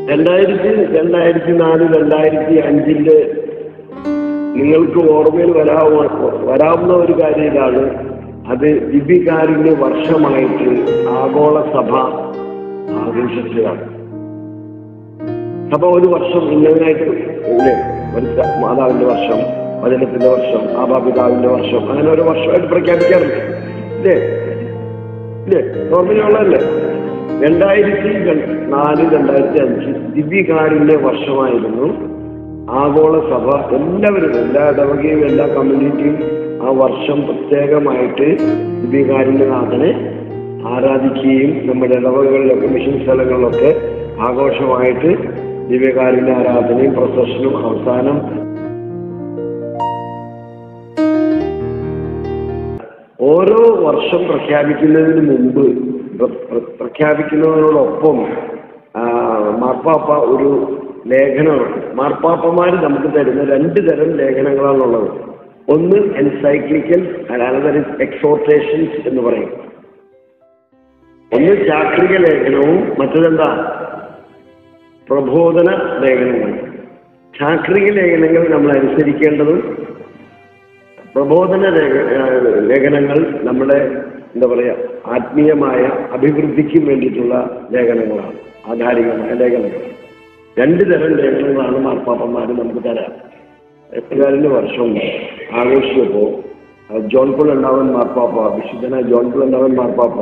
രണ്ടായിരത്തി രണ്ടായിരത്തി നാല് രണ്ടായിരത്തി അഞ്ചിന്റെ നിങ്ങൾക്ക് ഓർമ്മയിൽ വരാവ വരാവുന്ന ഒരു കാര്യം ഇതാണ് അത് ദിബികാരിന്റെ വർഷമായിട്ട് ആഗോള സഭ ആഘോഷിച്ചതാണ് സഭ ഒരു വർഷം ഇന്നതിനായിട്ട് ഇല്ലേ ഒരു സ- മാതാവിന്റെ വർഷം വചനത്തിന്റെ വർഷം ആബാപിതാവിന്റെ വർഷം അങ്ങനെ ഒരു വർഷമായിട്ട് പ്രഖ്യാപിക്കാറുണ്ട് ഇല്ലേ ഇല്ലേ ഓർമ്മയുള്ളതല്ലേ രണ്ടായിരത്തി ര- നാല് രണ്ടായിരത്തി അഞ്ച് ദിവ്യകാരുണ്യ വർഷമായിരുന്നു ആഗോള സഭ എല്ലാവരും എല്ലാ ഇടവകയും എല്ലാ കമ്മ്യൂണിറ്റിയും ആ വർഷം പ്രത്യേകമായിട്ട് ദിവ്യകാരുണ്യനാഥനെ ആരാധിക്കുകയും നമ്മുടെ ഇടവകളിലൊക്കെ മിഷൻ സ്ഥലങ്ങളിലൊക്കെ ആഘോഷമായിട്ട് ദിവ്യകാരുണ്യ ആരാധനയും പ്രൊസഷനും അവസാനം ഓരോ വർഷം പ്രഖ്യാപിക്കുന്നതിന് മുമ്പ് പ്ര- പ്ര- പ്രഖ്യാപിക്കുന്നതിനോടൊപ്പം ആ, മാർപ്പാപ്പ ഒരു ലേഖനം മാർപ്പാപ്പമാർ നമുക്ക് തരുന്ന രണ്ട് തരം ലേഖനങ്ങളാണുള്ളത് ഒന്ന് എൻസൈക്ലിക്കൽ അനദർ ഇസ് എക്സോർട്ടേഷൻസ് എന്ന് പറയും ഒന്ന് ചാക്രിക ലേഖനവും മറ്റതെന്താ പ്രബോധന ലേഖനങ്ങൾ ചാക്രിക ലേഖനങ്ങൾ നമ്മൾ അനുസരിക്കേണ്ടതും പ്രബോധന ലേഖ- ഏഹ് ലേഖനങ്ങൾ നമ്മുടെ എന്താ പറയാ ആത്മീയമായ അഭിവൃദ്ധിക്ക് വേണ്ടിയിട്ടുള്ള ലേഖനങ്ങളാണ് ആധാരികമായ ലേഖനങ്ങൾ രണ്ട് തരം ലേഖനങ്ങളാണ് മാർപ്പാപ്പന്മാർ നമുക്ക് തരാം എട്ടുകാരൻ്റെ വർഷം ആഘോഷിച്ചപ്പോൾ ജോൺ പോൾ ഉണ്ടാവൻ മാർപ്പാപ്പ വിശുദ്ധനായ ജോൺ പോൾ ഉണ്ടാവൻ മാർപ്പാപ്പ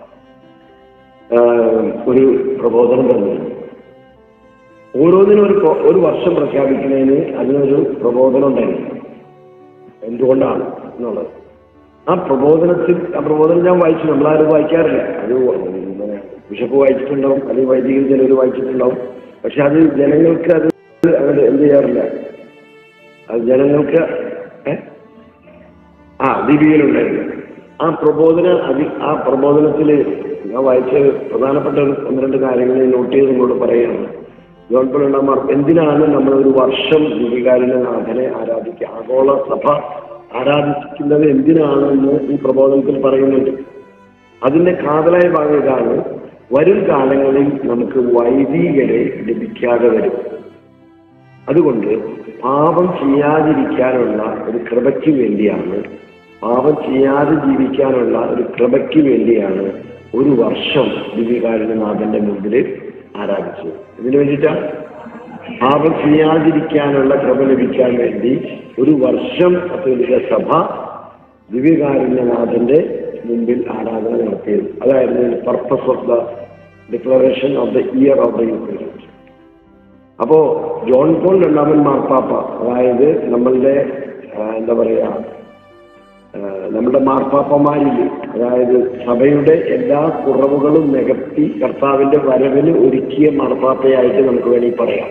ഏഹ് ഒരു പ്രബോധനം തന്നിരുന്നു ഓരോന്നിനും ഒരു പ്രോ- ഒരു വർഷം പ്രഖ്യാപിക്കുന്നതിന് അതിനൊരു പ്രബോധനം ഉണ്ടായിരുന്നു എന്തുകൊണ്ടാണ് എന്നുള്ളത് ആ പ്രബോധനത്തിൽ ആ പ്രബോധനം ഞാൻ വായിച്ചു നമ്മളാരും വായിക്കാറില്ല അത് ഇങ്ങനെ ബിഷപ്പ് വായിച്ചിട്ടുണ്ടാവും അല്ലെങ്കിൽ വൈദികർ ചിലർ വായിച്ചിട്ടുണ്ടാവും പക്ഷെ അത് ജനങ്ങൾക്ക് അത് അങ്ങനെ എന്ത് ചെയ്യാറില്ല അത് ജനങ്ങൾക്ക് ഏ? ആ ദീപികയിലുണ്ടായിരുന്നു ആ പ്രബോധന അതി ആ പ്രബോധനത്തിൽ ഞാൻ വായിച്ച പ്രധാനപ്പെട്ട ഒരു ഒന്ന് രണ്ട് കാര്യങ്ങൾ ഞാൻ നോട്ട് ചെയ്ത് നിങ്ങളോട് പറയുകയാണ് ഗവൺമെന്റ് എന്തിനാണ് നമ്മൾ ഒരു വർഷം ദീപികാരിലെ നാഥനെ ആരാധിക്കുക ആഗോള സഭ ആരാധിക്കുന്നത് എന്തിനാണെന്ന് ഈ പ്രബോധനത്തിൽ പറയുന്നുണ്ട് അതിന്റെ കാതലായ ഭാഗം ഇതാണ് വരും കാലങ്ങളിൽ നമുക്ക് വൈദികരെ ലഭിക്കാതെ വരും അതുകൊണ്ട് പാപം ചെയ്യാതിരിക്കാനുള്ള ഒരു കൃപയ്ക്ക് വേണ്ടിയാണ് പാപം ചെയ്യാതെ ജീവിക്കാനുള്ള ഒരു കൃപയ്ക്ക് വേണ്ടിയാണ് ഒരു വർഷം ദിവ്യകാരുണ്യനാഥന്റെ മുമ്പിൽ ആരാധിച്ചത് ഇതിനു വേണ്ടിയിട്ടാണ് പാപം ചെയ്യാതിരിക്കാനുള്ള കൃപ ലഭിക്കാൻ വേണ്ടി ഒരു വർഷം കത്തോലിക്ക സഭ ദിവ്യകാരുണ്യനാഥന്റെ മുമ്പിൽ ആരാധന നടത്തിയത് അതായിരുന്നു purpose of the declaration of the year of the Eucharist അപ്പോ ജോൺ പോൾ രണ്ടാമൻ മാർപ്പാപ്പ അതായത് നമ്മളുടെ ആ, എന്താ പറയാ ആ, നമ്മുടെ മാർപ്പാപ്പമാരിൽ അതായത് സഭയുടെ എല്ലാ കുറവുകളും നികത്തി കർത്താവിന്റെ വരവിന് ഒരുക്കിയ മാർപ്പാപ്പയായിട്ട് നമുക്ക് വേണമെങ്കിൽ പറയാം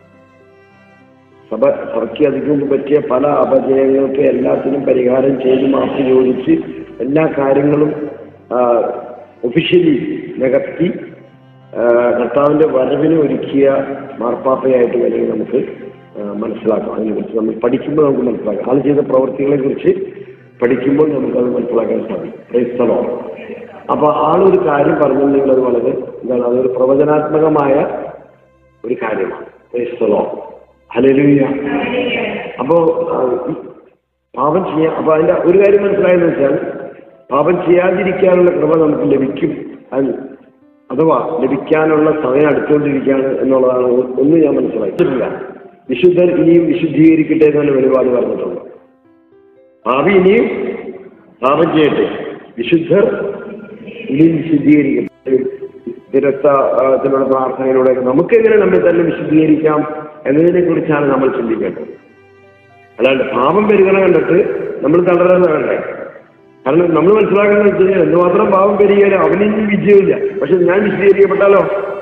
സഭ സഭയ്ക്ക് അധികം പറ്റിയ പല അപജയങ്ങൾക്ക് എല്ലാത്തിനും പരിഹാരം ചെയ്ത് മാറ്റി യോജിച്ച് എല്ലാ കാര്യങ്ങളും ഒഫീഷ്യലി നികത്തി ആ, കർത്താവിന്റെ വരവിന് ഒരുക്കിയ മാർപ്പാപ്പയായിട്ട് വേണമെങ്കിൽ നമുക്ക് ആ, മനസ്സിലാക്കാം അതിനെക്കുറിച്ച് നമ്മൾ പഠിക്കുമ്പോൾ നമുക്ക് മനസ്സിലാക്കാം ആൾ ചെയ്ത പ്രവൃത്തികളെ കുറിച്ച് പഠിക്കുമ്പോൾ നമുക്കത് മനസ്സിലാക്കാൻ സാധിക്കും ക്രൈസ്തവോ അപ്പൊ ആളൊരു കാര്യം പറഞ്ഞിട്ടുണ്ടെങ്കിൽ അത് വളരെ എന്താണ് അതൊരു പ്രവചനാത്മകമായ ഒരു കാര്യമാണ് ക്രൈസ്തവോ ഹലലുയ അപ്പോ ആ, ഈ പാപം ചെയ്യാൻ അപ്പൊ അതിന്റെ ഒരു കാര്യം മനസ്സിലായെന്ന് വെച്ചാൽ പാപം ചെയ്യാതിരിക്കാനുള്ള കൃപ നമുക്ക് ലഭിക്കും അത് അഥവാ ലഭിക്കാനുള്ള സമയം അടുത്തുകൊണ്ടിരിക്കുകയാണ് എന്നുള്ളതാണ് ഒ- ഒന്ന് ഞാൻ മനസ്സിലാക്കിയിട്ടില്ല വിശുദ്ധർ ഇനിയും വിശുദ്ധീകരിക്കട്ടെ എന്നാണ് വെളിപാട് പറഞ്ഞിട്ടുള്ളത് ഭാവി ഇനിയും പാപം ചെയ്യട്ടെ വിശുദ്ധർ ഇനിയും വിശുദ്ധീകരിക്കട്ടെ തിരസ്തത്തിലുള്ള പ്രാർത്ഥനയിലൂടെ നമുക്ക് എങ്ങനെ നമ്മെ തന്നെ വിശുദ്ധീകരിക്കാം എന്നതിനെ കുറിച്ചാണ് നമ്മൾ ചിന്തിക്കേണ്ടത് അല്ലാണ്ട് പാപം പെരുകണ കണ്ടിട്ട് നമ്മൾ തളരുന്ന വേണ്ടേ കാരണം നമ്മൾ മനസ്സിലാക്കുന്നത് വെച്ച് കഴിഞ്ഞാൽ എന്തുമാത്രം പാപം പെരുകിയാലും അവനിന്നും വിജയമില്ല പക്ഷെ ഞാൻ വിശദീകരിക്കപ്പെട്ടാലോ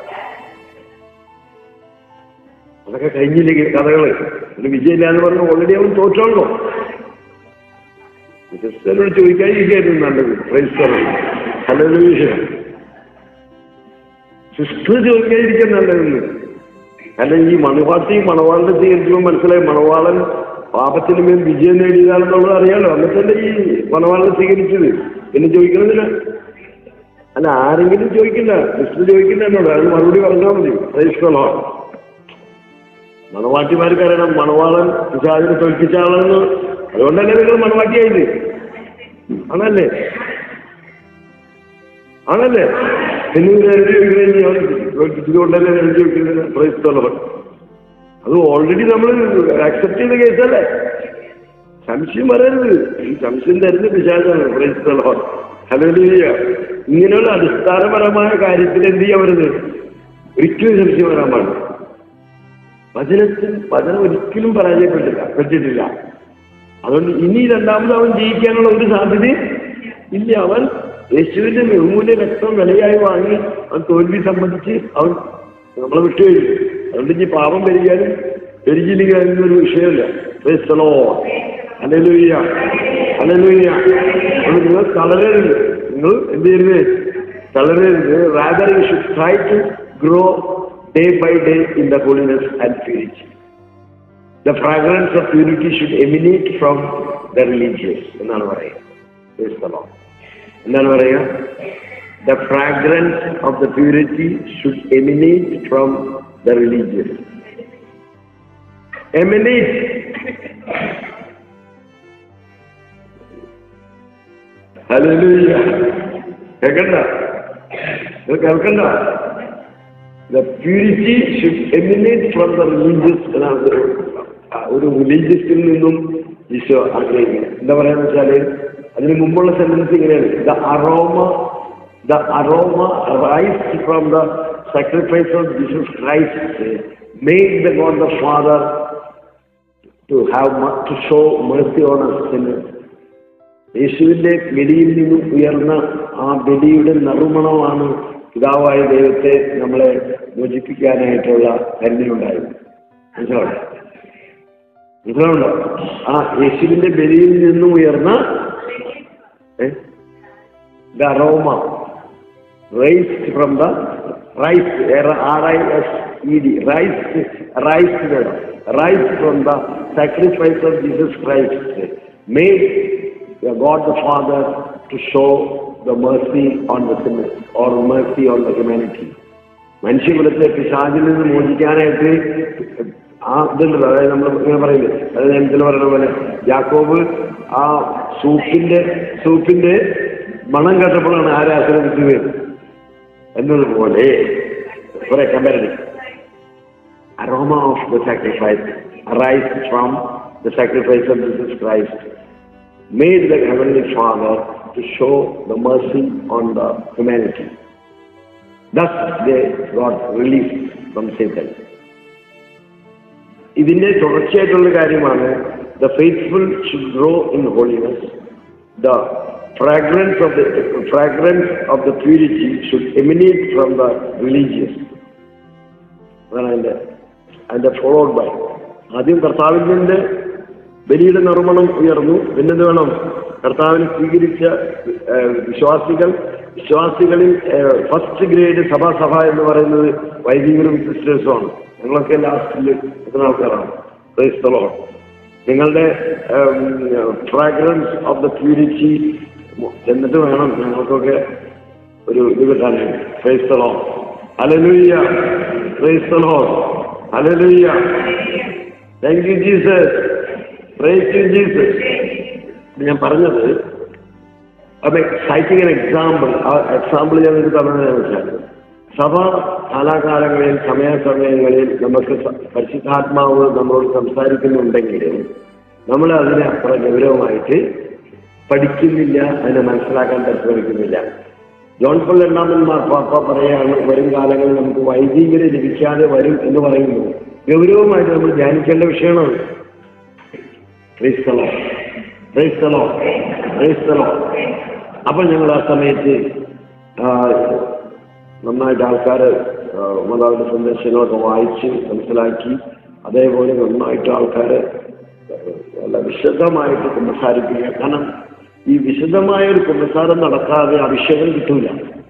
അതൊക്കെ കഴിഞ്ഞില്ലേ കഥകള് ഒരു വിജയമില്ല എന്ന് പറഞ്ഞ് ഓൾറെഡി അവൻ തോറ്റോളോ ക്രിസ്ത്യനോട് ചോദിക്കാതിരിക്കായിരുന്നു നല്ലത് ക്രൈസ്തവ ഹല്ലേലൂയ സിസ്റ്റർ ചോദിക്കാതിരിക്കാൻ നല്ലത് അല്ലെങ്കിൽ ഈ മണവാട്ടി മണവാളിനെ സ്വീകരിക്കുമ്പോൾ മനസ്സിലായി മണവാളൻ പാപത്തിന് മേൽ വിജയം നേടിയതാണെന്നുള്ളത് അറിയാലോ എന്നിട്ടല്ലേ ഈ മണവാളിനെ സ്വീകരിച്ചത് പിന്നെ ചോദിക്കണമെന്നില്ല അല്ല ആരെങ്കിലും ചോദിക്കണ്ട സിസ്റ്റർ ചോദിക്കണ്ട എന്നോട് അത് മറുപടി പറഞ്ഞാൽ മതി ക്രൈസ്തവോ മണവാട്ടിമാർക്ക് അറിയണം മണവാളൻ പിശാചിനെ തോൽപ്പിച്ച ആളെന്ന് അതുകൊണ്ടല്ലേ നിങ്ങൾ മണവാട്ടിയായത് ആണല്ലേ ആണല്ലേ പിന്നെ എഴുതി വെക്കുന്നത് തോൽപ്പിച്ചതുകൊണ്ടല്ലേ എഴുതി വെക്കുന്നത് പ്രൈസ്തോളം അത് ഓൾറെഡി നമ്മൾ അക്സെപ്റ്റ് ചെയ്ത കേസല്ലേ സംശയം പറയരുത് ഈ സംശയം തരുന്ന പിശാചാണ് പ്രൈസ്തോളം ഹലോലിയ ഇങ്ങനെയുള്ള അടിസ്ഥാനപരമായ കാര്യത്തിൽ എന്ത് ചെയ്യാൻ വരുന്നത് ഒരിക്കലും സംശയം വരാൻ പാടില്ല വചനത്തിൽ വചനം ഒരിക്കലും പരാജയപ്പെട്ടില്ല പറ്റിയിട്ടില്ല അതുകൊണ്ട് ഇനി രണ്ടാമത് അവൻ ജയിക്കാനുള്ള ഒരു സാധ്യതയും ഇല്ല അവൻ യേശുവിന്റെ ബഹുമൂല്യ രക്തം വിലയായി വാങ്ങി അവൻ തോൽവി സംബന്ധിച്ച് അവൻ നമ്മളെ വിട്ടുകഴിഞ്ഞു അതുകൊണ്ട് ഇനി പാപം വരികയാലും പെരുകില്ലെങ്കിൽ അതിനൊരു വിഷയമില്ല ക്രൈസ്തലോ അലലുയ്യ അലലുയ്യ അതുകൊണ്ട് നിങ്ങൾ തളരരുത് നിങ്ങൾ എന്ത് ചെയ്യരുത് തളരരുത് rather you should try to grow day by day in the holiness and purity the fragrance of purity should emanate from the religious എന്നാണ് പറയുക Praise the Lord. എന്താണ് പറയുക the fragrance of the purity should emanate from the religious emanate hallelujah കേൾക്കണ്ട ഇത് കേൾക്കണ്ട the purity should emanate from the religious എന്നാണ് ഒരു- ഒരു റിലീജിയസിൽ നിന്നും ഈശോ ആഗ്രഹിക്കുന്നത് എന്താ പറയാന്ന് വെച്ചാല് അതിന് മുമ്പുള്ള സെന്റൻസ് ഇങ്ങനെയാണ് the aroma the aroma rise from the sacrifice of Jesus Christ made the God the Father to have to show mercy on us യേശുവിന്റെ ബലിയിൽ നിന്നും ഉയർന്ന ആ ബലിയുടെ നറുമണമാണ് പിതാവായ ദൈവത്തെ നമ്മളെ മോചിപ്പിക്കാനായിട്ടുള്ള കരുതലുണ്ടായത് മനസ്സിലാവോ മനസ്സിലാവുണ്ടോ ആ യേശുവിന്റെ ബലിയിൽ നിന്നും ഉയർന്ന the aroma raised from the rise R I S E D rise rise വേണം rise from the sacrifice of Jesus Christ made God the Father to show the mercy on the sinners or mercy on the humanity മനുഷ്യകുലത്തെ പിശാചിൽ നിന്ന് മോചിക്കാനായിട്ട് ആ ഇതുണ്ടല്ലോ അതായത് നമ്മൾ ഇങ്ങനെ പറയില്ലേ അതായത് ഞാൻ ഇതിൽ പറയുന്ന പോലെ ജാക്കോബ് ആ സൂപ്പിന്റെ സൂപ്പിന്റെ മണം കേട്ടപ്പോഴാണ് ആരെ ആശ്രമിച്ചത് എന്നതുപോലെ കുറെ comparative aroma of the sacrifice arise from the sacrifice of Jesus Christ, made the Heavenly Father to show the mercy on the humanity. Thus they got relief from Satan. ഇതിന്റെ തുടർച്ചയായിട്ടുള്ള കാര്യമാണ് the faithful should grow in holiness the fragrance of the fragrance of the purity should emanate from the religious അതാണ് അതിന്റെ അതിന്റെ followed by ആദ്യം കർത്താവിന്റെ ബലിയുടെ നറുമണം ഉയർന്നു പിന്നെന്ത് വേണം കർത്താവിനെ സ്വീകരിച്ച ഏഹ്, വിശ്വാസികൾ വിശ്വാസികളിൽ ഫസ്റ്റ് ഗ്രേഡ് സഭാ സഭ എന്ന് പറയുന്നത് വൈദികരും സിസ്റ്റേഴ്സുമാണ് ഞങ്ങളൊക്കെ ലാസ്റ്റിൽ എത്തുന്ന ആൾക്കാരാണ് ക്രൈസ്തലോ നിങ്ങളുടെ ഫ്രാഗ്രൻസ് ഓഫ് ദ പ്യൂരിറ്റി എന്നിട്ട് വേണം ഞങ്ങൾക്കൊക്കെ ഒരു ഇത് കിട്ടാനായിട്ട് ക്രൈസ്തലോ അലലുയ്യ ക്രൈസ്തലോ alleluia thank you Jesus praise you Jesus ഞാൻ പറഞ്ഞത് അപ്പൊ സൈറ്റിംഗ് എൻ എക്സാമ്പിൾ ആ എക്സാമ്പിൾ ഞാൻ നിങ്ങൾക്ക് പറഞ്ഞതെന്ന് വെച്ചാൽ സഭ കാലാകാലങ്ങളിൽ സമയാസമയങ്ങളിൽ നമുക്ക് സ- പരിശുദ്ധാത്മാവ് നമ്മളോട് സംസാരിക്കുന്നുണ്ടെങ്കിലും നമ്മൾ അതിനെ അത്ര ഗൗരവമായിട്ട് പഠിക്കുന്നില്ല അതിനെ മനസ്സിലാക്കാൻ പരിശ്രമിക്കുന്നില്ല ജോൺ പോൾ രണ്ടാമൻ മാർപ്പാപ്പ പറയാണ് വരും കാലങ്ങളിൽ നമുക്ക് വൈദികരെ ലഭിക്കാതെ വരും എന്ന് പറയുന്നു ഗൗരവമായിട്ട് നമ്മൾ ധ്യാനിക്കേണ്ട വിഷയമാണ് ക്രൈസ്തലോ ക്രൈസ്തലോ ക്രൈസ്തലോ അപ്പൊ ഞങ്ങൾ ആ സമയത്ത് ആ, നന്നായിട്ട് ആൾക്കാർ മാതാവിന്റെ സന്ദേശങ്ങളൊക്കെ വായിച്ച് മനസ്സിലാക്കി അതേപോലെ നന്നായിട്ട് ആൾക്കാർ നല്ല വിശദമായിട്ട് കുമ്പസാരിപ്പിക്കുക കാരണം ഈ വിശദമായ ഒരു കുമ്പസാരം നടക്കാതെ അഭിഷേകം കിട്ടൂല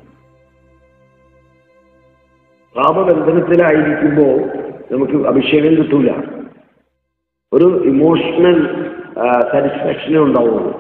പാപബന്ധനത്തിലായിരിക്കുമ്പോൾ നമുക്ക് അഭിഷേകം കിട്ടൂല ഒരു ഇമോഷണൽ സാറ്റിസ്ഫാക്ഷനേ ഉണ്ടാവുള്ളൂ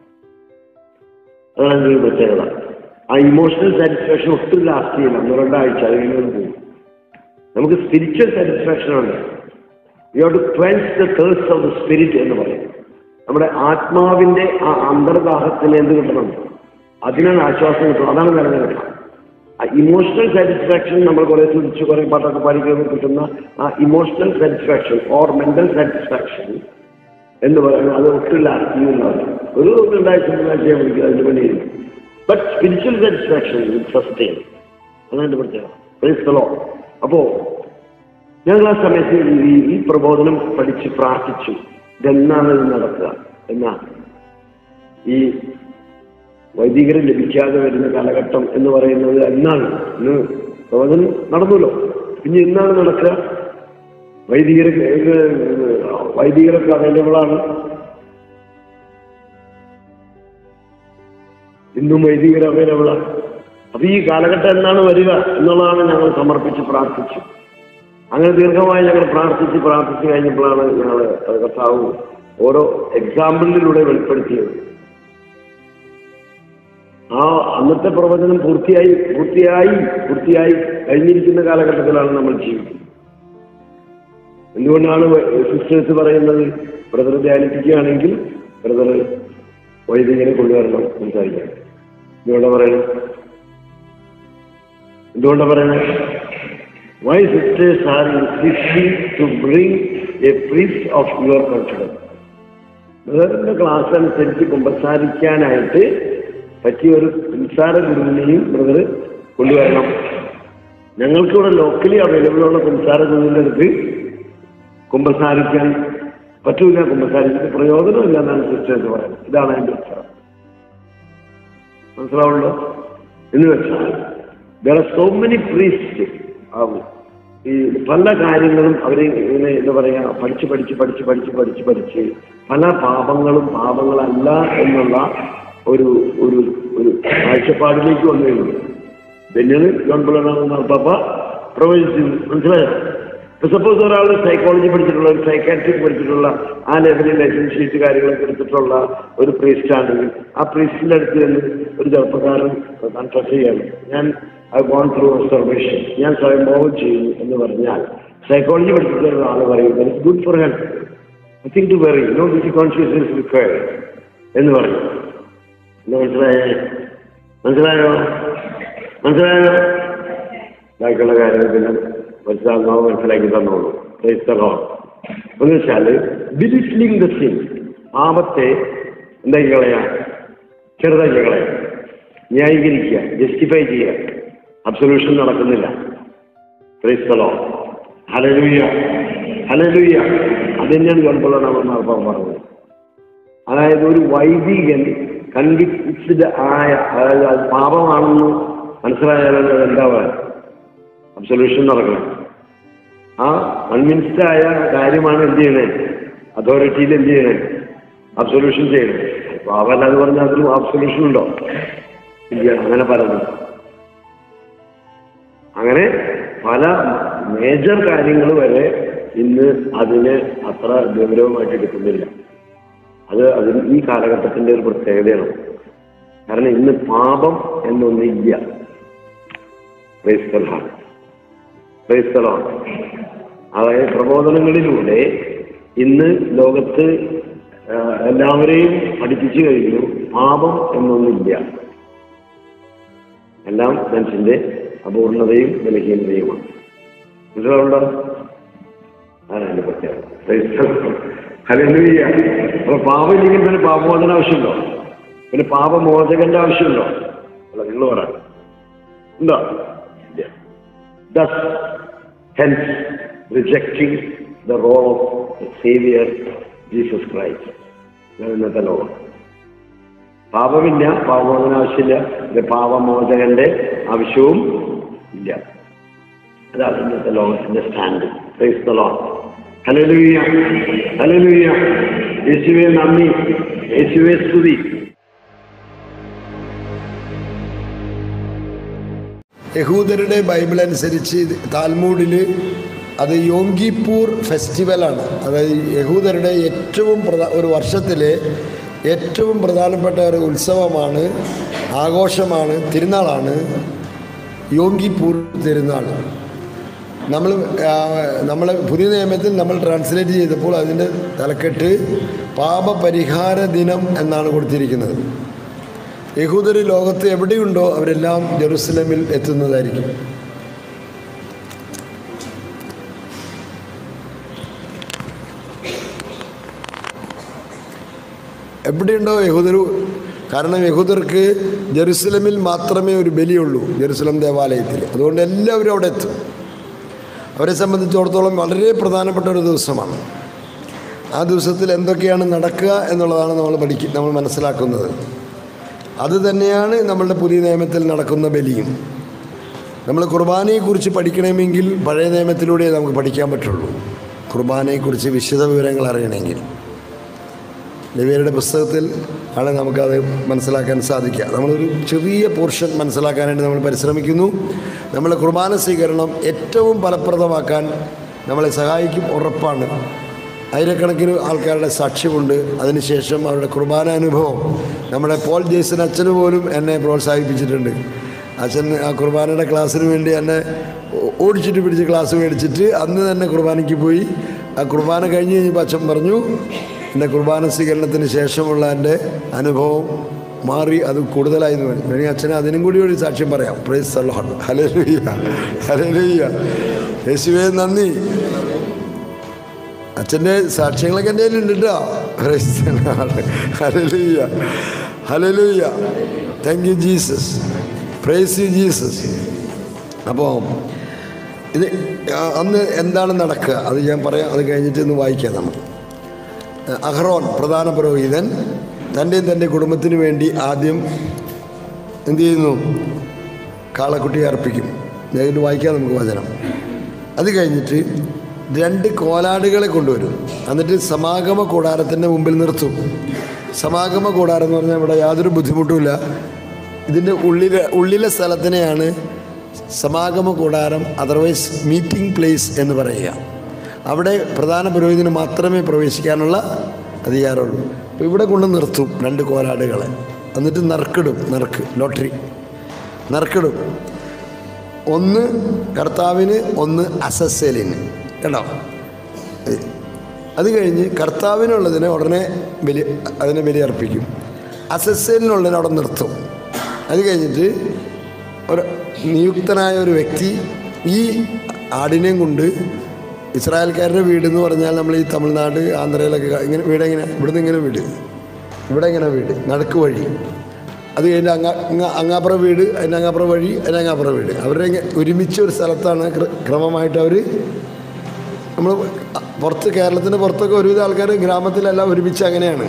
അതാണ് അതിൻ്റെ ഒരു പ്രത്യേകത ആ ഇമോഷണൽ സാറ്റിസ്ഫാക്ഷൻ ഒട്ടും ലാസ്റ്റ് ചെയ്യില്ല ഒന്ന് രണ്ടാഴ്ച അത് കഴിഞ്ഞ് പോകും നമുക്ക് സ്പിരിച്വൽ സാറ്റിസ്ഫാക്ഷൻ ഉണ്ട് you have to quench the thirst of the spirit എന്ന് പറയും നമ്മുടെ ആത്മാവിന്റെ ആ അന്തർദാഹത്തിന് എന്ത് കിട്ടണം അതിനാണ് ആശ്വാസം കിട്ടണം അതാണ് നിലനിൽക്കണം ഇമോഷണൽ സാറ്റിസ്ഫാക്ഷൻ നമ്മൾ കുറെ തുടിച്ച് കുറെ പാട്ടൊക്കെ പാടിക്കുമ്പോൾ കിട്ടുന്ന ആ emotional satisfaction or mental satisfaction എന്ന് പറയുന്നത് അത് ഒട്ടും ലാസ്റ്റിംഗ് ഉണ്ടാവില്ല ഒരു രണ്ടാഴ്ച മൂന്നാഴ്ച വിളിക്കുക അതിന് വേണ്ടി ബട്ട് സ്പിരിച്വൽ സാറ്റിസ്ഫാക്ഷൻ സസ്റ്റെയിൻ അതാണ് എൻ്റെ പ്രത്യേകത അപ്പോ ഞങ്ങൾ ആ സമയത്ത് ഈ ഈ പ്രബോധനം പഠിച്ച് പ്രാർത്ഥിച്ചു ഇതെന്നാണ് ഇത് നടക്കുക എന്നാ ഈ വൈദികരെ ലഭിക്കാതെ വരുന്ന കാലഘട്ടം എന്ന് പറയുന്നത് എന്നാണ് ഇന്ന് പ്രവചനം നടന്നല്ലോ പിന്നെ എന്നാണ് നടക്കുക വൈദികർ വൈദികരൊക്കെ അവൈലബിൾ ആണ് ഇന്നും വൈദികർ അവൈലബിൾ ആണ് അപ്പൊ ഈ കാലഘട്ടം എന്നാണ് വരിക എന്നുള്ളതാണ് ഞങ്ങൾ സമർപ്പിച്ച് പ്രാർത്ഥിച്ചു അങ്ങനെ ദീർഘമായി ഞങ്ങൾ പ്രാർത്ഥിച്ച് പ്രാർത്ഥിച്ച് കഴിഞ്ഞപ്പോഴാണ് ഞങ്ങൾ കർത്താവ് ഓരോ എക്സാമ്പിളിലൂടെ വെളിപ്പെടുത്തിയത് ആ അന്നത്തെ പ്രവചനം പൂർത്തിയായി പൂർത്തിയായി പൂർത്തിയായി കഴിഞ്ഞിരിക്കുന്ന കാലഘട്ടത്തിലാണ് നമ്മൾ ജീവിക്കുന്നത് എന്തുകൊണ്ടാണ് സിസ്റ്റേഴ്സ് പറയുന്നത് ബ്രദർ ധ്യാനിപ്പിക്കുകയാണെങ്കിൽ ബ്രദർ വൈദികനെ കൊണ്ടുവരണം സംസാരിക്കാൻ എന്തുകൊണ്ടാ പറയണം എന്തുകൊണ്ടാ പറയണത് why sisters are insisting to bring a priest of your confidence ബ്രദറിന്റെ ക്ലാസ് അനുസരിച്ച് കുമ്പസാരിക്കാനായിട്ട് പറ്റിയ ഒരു നിസ്സാര ഗുരുവിനെയും ബ്രദർ കൊണ്ടുവരണം ഞങ്ങൾക്കിവിടെ ലോക്കലി അവൈലബിൾ ഉള്ള കുംസാര ഗുരുവിൻ്റെ അടുത്ത് കുമ്പസാരിക്കാൻ പറ്റൂല കുമ്പസാരിച്ചിട്ട് പ്രയോജനമില്ല എന്നാണ് സിസ്റ്റേഴ്സ് പറയുന്നത് ഇതാണ് എൻ്റെ ഉത്തരം മനസ്സിലാവുള്ളൂ എന്ന് വെച്ചാൽ there are so many priest ആവും ഈ പല കാര്യങ്ങളും അവരെ ഇങ്ങനെ എന്താ പറയാ പഠിച്ച് പഠിച്ച് പഠിച്ച് പഠിച്ച് പഠിച്ച് പഠിച്ച് പല പാപങ്ങളും പാപങ്ങളല്ല എന്നുള്ള ഒരു ഒരു ഒരു കാഴ്ചപ്പാടിലേക്ക് വന്നു കഴിഞ്ഞു പിന്നീട് ജോൺ പിള്ളേർ പാപ്പ പ്രവചിച്ചു മനസ്സിലായോ ഇപ്പൊ സപ്പോസ് ഒരാൾ സൈക്കോളജി പഠിച്ചിട്ടുള്ള ഒരു സൈക്കാട്രിക് പഠിച്ചിട്ടുള്ള ആ ലെവലിൽ ലൈസൻസ് ഷീറ്റ് കാര്യങ്ങളൊക്കെ എടുത്തിട്ടുള്ള ഒരു പ്രീസ്റ്റ് ആണെങ്കിൽ ആ പ്രീസ്റ്റിന്റെ അടുത്ത് നിന്ന് ഒരു ചെറുപ്പക്കാരൻ കൺഫസ് ചെയ്യാണ് ഞാൻ ഐ ഗോൺ ത്രൂ ഒബ്സർവേഷൻ ഞാൻ സ്വയംഭോഗം ചെയ്യുന്നു എന്ന് പറഞ്ഞാൽ സൈക്കോളജി പഠിച്ചിട്ടുള്ള ഒരാൾ പറയും it's good for health I think to worry no ഡിജി കോൺഷ്യസ്നസ് റിക്വയർഡ് എന്ന് പറയും എന്താ മനസ്സിലായേ മനസ്സിലായോ മനസ്സിലായോ ബാക്കിയുള്ള കാര്യങ്ങൾ പിന്നെ മനസ്സിലാകുന്നോ മനസ്സിലാക്കി തന്നോളൂ ക്രൈസ്തവോ എന്ന് വെച്ചാൽ ബിലിറ്റ്ലിംഗ് ദ സിൻ പാപത്തെ എന്താക്കി കളയാ ചെറുതാക്കി കളയാ ന്യായീകരിക്കുക ജസ്റ്റിഫൈ ചെയ്യുക അബ്സൊല്യൂഷൻ നടക്കുന്നില്ല ക്രൈസ്തവോ ഹലലൂയ ഹലലൂയ അത് തന്നെയാണ് ഗൾഫുള്ളതാണ് അപ്പം പറഞ്ഞത് അതായത് ഒരു വൈദികൻ കൺവിക്സ്ഡ് ആയ അതായത് അത് പാപമാണെന്ന് മനസ്സിലായാലും അത് എന്താവാൻ അബ്സൊല്യൂഷൻ നടക്കണം ആ കൺവിൻസ്ഡ് ആയ കാര്യമാണ് എന്ത് ചെയ്യണേ അതോറിറ്റിയിൽ എന്ത് ചെയ്യണേ അബ്സൊല്യൂഷൻ ചെയ്യണം പാപമല്ല എന്ന് പറഞ്ഞാൽ അതിന് അബ്സൊല്യൂഷൻ ഉണ്ടോ ഇല്ല അങ്ങനെ പറയുന്നത് അങ്ങനെ പല മേജർ കാര്യങ്ങൾ വരെ ഇന്ന് അതിനെ അത്ര ഗൗരവമായിട്ട് എടുക്കുന്നില്ല അത് അതിന് ഈ കാലഘട്ടത്തിന്റെ ഒരു പ്രത്യേകതയാണ് കാരണം ഇന്ന് പാപം എന്നൊന്നില്ല ക്രൈസ്തലാണ് ക്രൈസ്തലാണ് അതായത് പ്രബോധനങ്ങളിലൂടെ ഇന്ന് ലോകത്ത് ആ, എല്ലാവരെയും പഠിപ്പിച്ചു കഴിഞ്ഞു പാപം എന്നൊന്നില്ല എല്ലാം മനുഷ്യന്റെ അപൂർണതയും ബലഹീനതയുമാണ് മനസ്സിലാവുണ്ടോ അതാണ് അതിന്റെ പ്രത്യേകത ക്രൈസ്തവം ഹല്ലേലൂയ. അപ്പൊ പാപം ഇല്ലെങ്കിൽ പിന്നെ പാപമോചന ആവശ്യമുണ്ടോ പിന്നെ പാപമോചകന്റെ ആവശ്യമുണ്ടോ അല്ല നിങ്ങൾ പറ ഉണ്ടോ ഇല്ല. Thus, hence, rejecting the role of the Savior, Jesus Christ. ഇതാണ് ഇന്നത്തെ ലോകം പാപമില്ല പാപമോചന ആവശ്യമില്ല പിന്നെ പാപമോചകന്റെ ആവശ്യവും ഇല്ല അതാണ് ഇന്നത്തെ ലോകത്തിന്റെ സ്റ്റാൻഡ് ക്രൈസ്തലോ ഹലലുയ്യ ഹലലുയ്യ യേശുവെ നന്ദി യേശുവെ സ്തുതി യഹൂദരുടെ ബൈബിൾ അനുസരിച്ച് താൽമൂഡിൽ അത് യോങ്കിപ്പൂർ ഫെസ്റ്റിവലാണ് അതായത് യഹൂദരുടെ ഏറ്റവും പ്രധാ ഒരു വർഷത്തിലെ ഏറ്റവും പ്രധാനപ്പെട്ട ഒരു ഉത്സവമാണ് ആഘോഷമാണ് തിരുനാളാണ് യോങ്കിപ്പൂർ തിരുനാൾ നമ്മൾ നമ്മൾ പുതിയ നിയമത്തിൽ നമ്മൾ ട്രാൻസ്ലേറ്റ് ചെയ്തപ്പോൾ അതിൻ്റെ തലക്കെട്ട് പാപപരിഹാര ദിനം എന്നാണ് കൊടുത്തിരിക്കുന്നത് യഹൂദർ ലോകത്ത് എവിടെയുണ്ടോ അവരെല്ലാം ജെറുസലമിൽ എത്തുന്നതായിരിക്കും എവിടെയുണ്ടോ യഹൂദർ കാരണം യഹൂദർക്ക് ജെറുസലമിൽ മാത്രമേ ഒരു ബലിയുള്ളൂ ജെറുസലം ദേവാലയത്തിൽ അതുകൊണ്ട് എല്ലാവരും അവിടെ എത്തും അവരെ സംബന്ധിച്ചിടത്തോളം വളരെ പ്രധാനപ്പെട്ട ഒരു ദിവസമാണ് ആ ദിവസത്തിൽ എന്തൊക്കെയാണ് നടക്കുക എന്നുള്ളതാണ് നമ്മൾ പഠിക്ക നമ്മൾ മനസ്സിലാക്കുന്നത് അത് തന്നെയാണ് നമ്മളുടെ പുതിയ നിയമത്തിൽ നടക്കുന്ന ബലിയും നമ്മൾ കുർബാനയെക്കുറിച്ച് പഠിക്കണമെങ്കിൽ പഴയ നിയമത്തിലൂടെ നമുക്ക് പഠിക്കാൻ പറ്റുള്ളൂ കുർബാനയെക്കുറിച്ച് വിശദ വിവരങ്ങൾ അറിയണമെങ്കിൽ ലവ്യരുടെ പുസ്തകത്തിൽ ആണ് നമുക്കത് മനസ്സിലാക്കാൻ സാധിക്കുക നമ്മളൊരു ചെറിയ പോർഷൻ മനസ്സിലാക്കാനായിട്ട് നമ്മൾ പരിശ്രമിക്കുന്നു നമ്മളെ കുർബാന സ്വീകരണം ഏറ്റവും ഫലപ്രദമാക്കാൻ നമ്മളെ സഹായിക്കും ഉറപ്പാണ് ആയിരക്കണക്കിന് ആൾക്കാരുടെ സാക്ഷ്യമുണ്ട് അതിനുശേഷം അവരുടെ കുർബാന അനുഭവം നമ്മുടെ പോൾ ജേസൺ അച്ഛന് പോലും എന്നെ പ്രോത്സാഹിപ്പിച്ചിട്ടുണ്ട് അച്ഛൻ ആ കുർബാനയുടെ ക്ലാസ്സിന് വേണ്ടി എന്നെ ഓ- ഓടിച്ചിട്ട് പിടിച്ച് ക്ലാസ് മേടിച്ചിട്ട് അന്ന് തന്നെ കുർബാനയ്ക്ക് പോയി ആ കുർബാന കഴിഞ്ഞ് കഴിഞ്ഞപ്പോൾ അച്ഛൻ പറഞ്ഞു എൻ്റെ കുർബാന സ്വീകരണത്തിന് ശേഷമുള്ള എൻ്റെ അനുഭവം മാറി അത് കൂടുതലായിരുന്നു വേണമെങ്കിൽ അച്ഛന് അതിനും കൂടി ഒരു സാക്ഷ്യം പറയാം പ്രൈസ് അല്ലാഹ് ഹല്ലേലൂയ ഹല്ലേലൂയ യേശുവേ നന്ദി അച്ഛൻ്റെ സാക്ഷ്യങ്ങളൊക്കെ എൻ്റെ കയ്യിലുണ്ട് കേട്ടോ praise Allah. Hallelujah hallelujah thank you Jesus praise you Jesus അപ്പോൾ ഇത് ആ, അന്ന് എന്താണ് നടക്കുക അത് ഞാൻ പറയാം അത് കഴിഞ്ഞിട്ട് ഇന്ന് വായിക്കാം നമ്മൾ അഹ്റോൻ പ്രധാന പുരോഹിതൻ തൻ്റെയും തൻ്റെ കുടുംബത്തിന് വേണ്ടി ആദ്യം എന്ത് ചെയ്യുന്നു കാളക്കുട്ടിയെ അർപ്പിക്കും ഇതിൽ വായിക്കാം നമുക്ക് വചനം അത് കഴിഞ്ഞിട്ട് രണ്ട് കോലാടുകളെ കൊണ്ടുവരും എന്നിട്ട് സമാഗമ കൂടാരത്തിൻ്റെ മുമ്പിൽ നിർത്തും സമാഗമ കൂടാരം എന്ന് പറഞ്ഞാൽ ഇവിടെ യാതൊരു ബുദ്ധിമുട്ടുമില്ല ഇതിൻ്റെ ഉള്ളിലെ ഉള്ളിലെ സ്ഥലത്തിനെയാണ് സമാഗമ കൂടാരം അതർവൈസ് മീറ്റിംഗ് പ്ലേസ് എന്ന് പറയുക അവിടെ പ്രധാന പുരോഹിതന് മാത്രമേ പ്രവേശിക്കാനുള്ള അധികാരമുള്ളൂ അപ്പോൾ ഇവിടെ കൊണ്ട് നിർത്തും രണ്ട് കോലാടുകളെ എന്നിട്ട് നറുക്കിടും നറുക്ക് ലോട്ടറി നറുക്കിടും ഒന്ന് കർത്താവിന് ഒന്ന് അസസ്സേലിന് കേട്ടോ അത് കഴിഞ്ഞ് കർത്താവിനുള്ളതിനെ ഉടനെ ബലി അതിനെ ബലി അർപ്പിക്കും അസസ്സേലിനുള്ളതിനെ അവിടെ നിർത്തും അത് കഴിഞ്ഞിട്ട് ഒരു നിയുക്തനായ ഒരു വ്യക്തി ഈ ആടിനെയും കൊണ്ട് ഇസ്രായേൽക്കാരുടെ വീട് എന്ന് പറഞ്ഞാൽ നമ്മൾ ഈ തമിഴ്നാട് ആന്ധ്രയിലൊക്കെ ക- ഇങ്ങനെ വീട് എങ്ങനെ ഇവിടുന്ന് ഇങ്ങനെ വീട് ഇവിടെ ഇങ്ങനെ വീട് നടുക്ക് വഴി അത് കഴിഞ്ഞ് അങ്ങ അങ്ങ- അങ്ങാപ്പുറം വീട് അതിൻ്റെ അങ്ങാപ്പുറം വഴി അതിൻ്റെ അങ്ങാപ്പുറം വീട് അവരുടെ ഇങ്ങ- ഒരുമിച്ച് ഒരു സ്ഥലത്താണ് ക്ര- ക്രമമായിട്ട് അവർ നമ്മൾ പുറത്ത് കേരളത്തിൻ്റെ പുറത്തൊക്കെ ഒരുവിധ ആൾക്കാർ ഗ്രാമത്തിലെല്ലാം ഒരുമിച്ച് അങ്ങനെയാണ്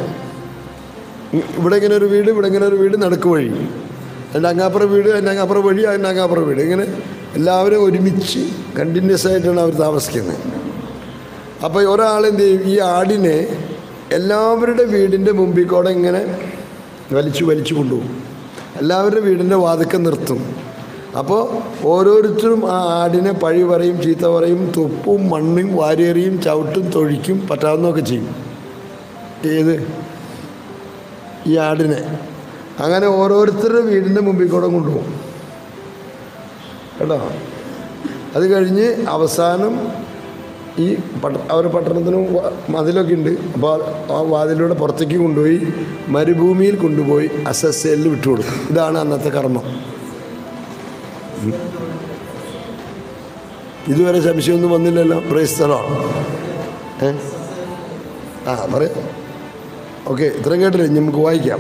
ഇ- ഇവിടെ ഇങ്ങനെ ഒരു വീട് ഇവിടെ ഇങ്ങനെ ഒരു വീട് നടുക്ക് വഴി അതിൻ്റെ അങ്ങാപ്പുറം വീട് അതിൻ്റെ അങ്ങാപ്പുറം വഴി അതിൻ്റെ അങ്ങാപ്പുറം വീട് ഇങ്ങനെ എല്ലാവരും ഒരുമിച്ച് കണ്ടിന്യൂസ് ആയിട്ടാണ് അവർ താമസിക്കുന്നത് അപ്പോൾ ഒരാൾ എന്ത് ചെയ്യും ഈ ആടിനെ എല്ലാവരുടെ വീടിൻ്റെ മുമ്പിൽ കൂടെ ഇങ്ങനെ വലിച്ചു വലിച്ചു കൊണ്ടുപോകും എല്ലാവരുടെ വീടിൻ്റെ വാതുക്ക നിർത്തും അപ്പോൾ ഓരോരുത്തരും ആ ആടിനെ പഴി പറയും ചീത്ത പറയും തുപ്പും മണ്ണും വാരിയെറിയും ചവിട്ടും തൊഴിക്കും പറ്റാവുന്നതൊക്കെ ചെയ്യും ഏത് ഈ ആടിനെ അങ്ങനെ ഓരോരുത്തരുടെ വീടിൻ്റെ മുമ്പിൽ കൂടെ കൊണ്ടുപോകും കേട്ടോ അത് കഴിഞ്ഞ് അവസാനം ഈ പട്ട അവർ പട്ടണത്തിനും വ- മതിലൊക്കെ ഉണ്ട് അപ്പോൾ ആ വാതിലൂടെ പുറത്തേക്ക് കൊണ്ടുപോയി മരുഭൂമിയിൽ കൊണ്ടുപോയി അസസ്സേലിൽ വിട്ടുകൊടുക്കും ഇതാണ് അന്നത്തെ കർമ്മം ഉം. ഇതുവരെ സംശയമൊന്നും വന്നില്ലല്ലോ പ്രേസ്തലമാണ് ഏ ആ പറയാം ഓക്കെ ഇത്രയും കേട്ടില്ലേ ഇനി നമുക്ക് വായിക്കാം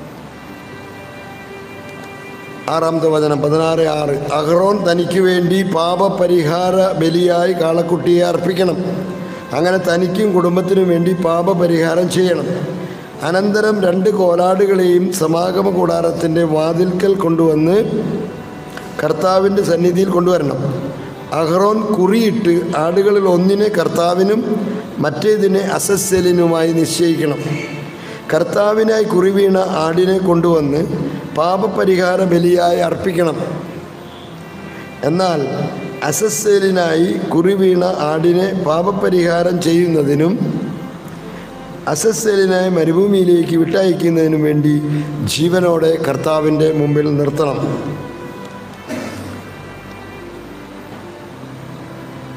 ആറാമത്തെ വചനം പതിനാറ് ആറ് അഹ്റോൻ തനിക്ക് വേണ്ടി പാപപരിഹാര ബലിയായി കാളക്കുട്ടിയെ അർപ്പിക്കണം അങ്ങനെ തനിക്കും കുടുംബത്തിനും വേണ്ടി പാപപരിഹാരം ചെയ്യണം അനന്തരം രണ്ട് കോലാടുകളെയും സമാഗമ കൂടാരത്തിൻ്റെ വാതിൽക്കൽ കൊണ്ടുവന്ന് കർത്താവിൻ്റെ സന്നിധിയിൽ കൊണ്ടുവരണം അഹ്റോൻ കുറിയിട്ട് ആടുകളിൽ ഒന്നിനെ കർത്താവിനും മറ്റേതിനെ അസസ്സലിനുമായി നിശ്ചയിക്കണം കർത്താവിനായി കുറിവീണ ആടിനെ കൊണ്ടുവന്ന് പാപപരിഹാര ബലിയായി അർപ്പിക്കണം എന്നാൽ അസസ്സേലിനായി കുറിവീണ ആടിനെ പാപപരിഹാരം ചെയ്യുന്നതിനും അസസ്സേലിനായി മരുഭൂമിയിലേക്ക് വിട്ടയക്കുന്നതിനും വേണ്ടി ജീവനോടെ കർത്താവിൻ്റെ മുമ്പിൽ നിർത്തണം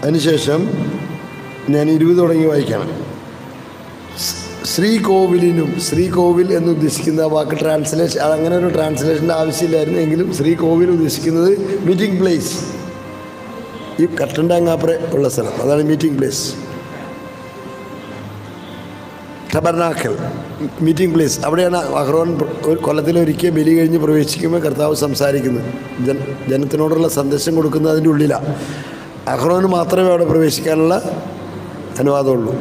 അതിനുശേഷം ഞാൻ ഇരുപത് തുടങ്ങി വായിക്കണം ശ്രീകോവിലിനും ശ്രീകോവിൽ എന്ന് ഉദ്ദേശിക്കുന്ന വാക്ക് ട്രാൻസ്ലേഷൻ അങ്ങനെ ഒരു ട്രാൻസ്ലേഷൻ്റെ ആവശ്യമില്ലായിരുന്നു എങ്കിലും ശ്രീകോവിൽ ഉദ്ദേശിക്കുന്നത് മീറ്റിംഗ് പ്ലേസ് ഈ കട്ടണ്ടാങ്ങാപ്പുറ ഉള്ള സ്ഥലം അതാണ് meeting place tabernacle meeting place അവിടെയാണ് അഹ്റോൻ ഒരു കൊല്ലത്തിലൊരിക്കൽ ബലി കഴിഞ്ഞ് പ്രവേശിക്കുമ്പോൾ കർത്താവ് സംസാരിക്കുന്നത് ജന ജനത്തിനോടുള്ള സന്ദേശം കൊടുക്കുന്നത് അതിൻ്റെ ഉള്ളിലാണ് അഹ്റോന് മാത്രമേ അവിടെ പ്രവേശിക്കാനുള്ള അനുവാദമുള്ളൂ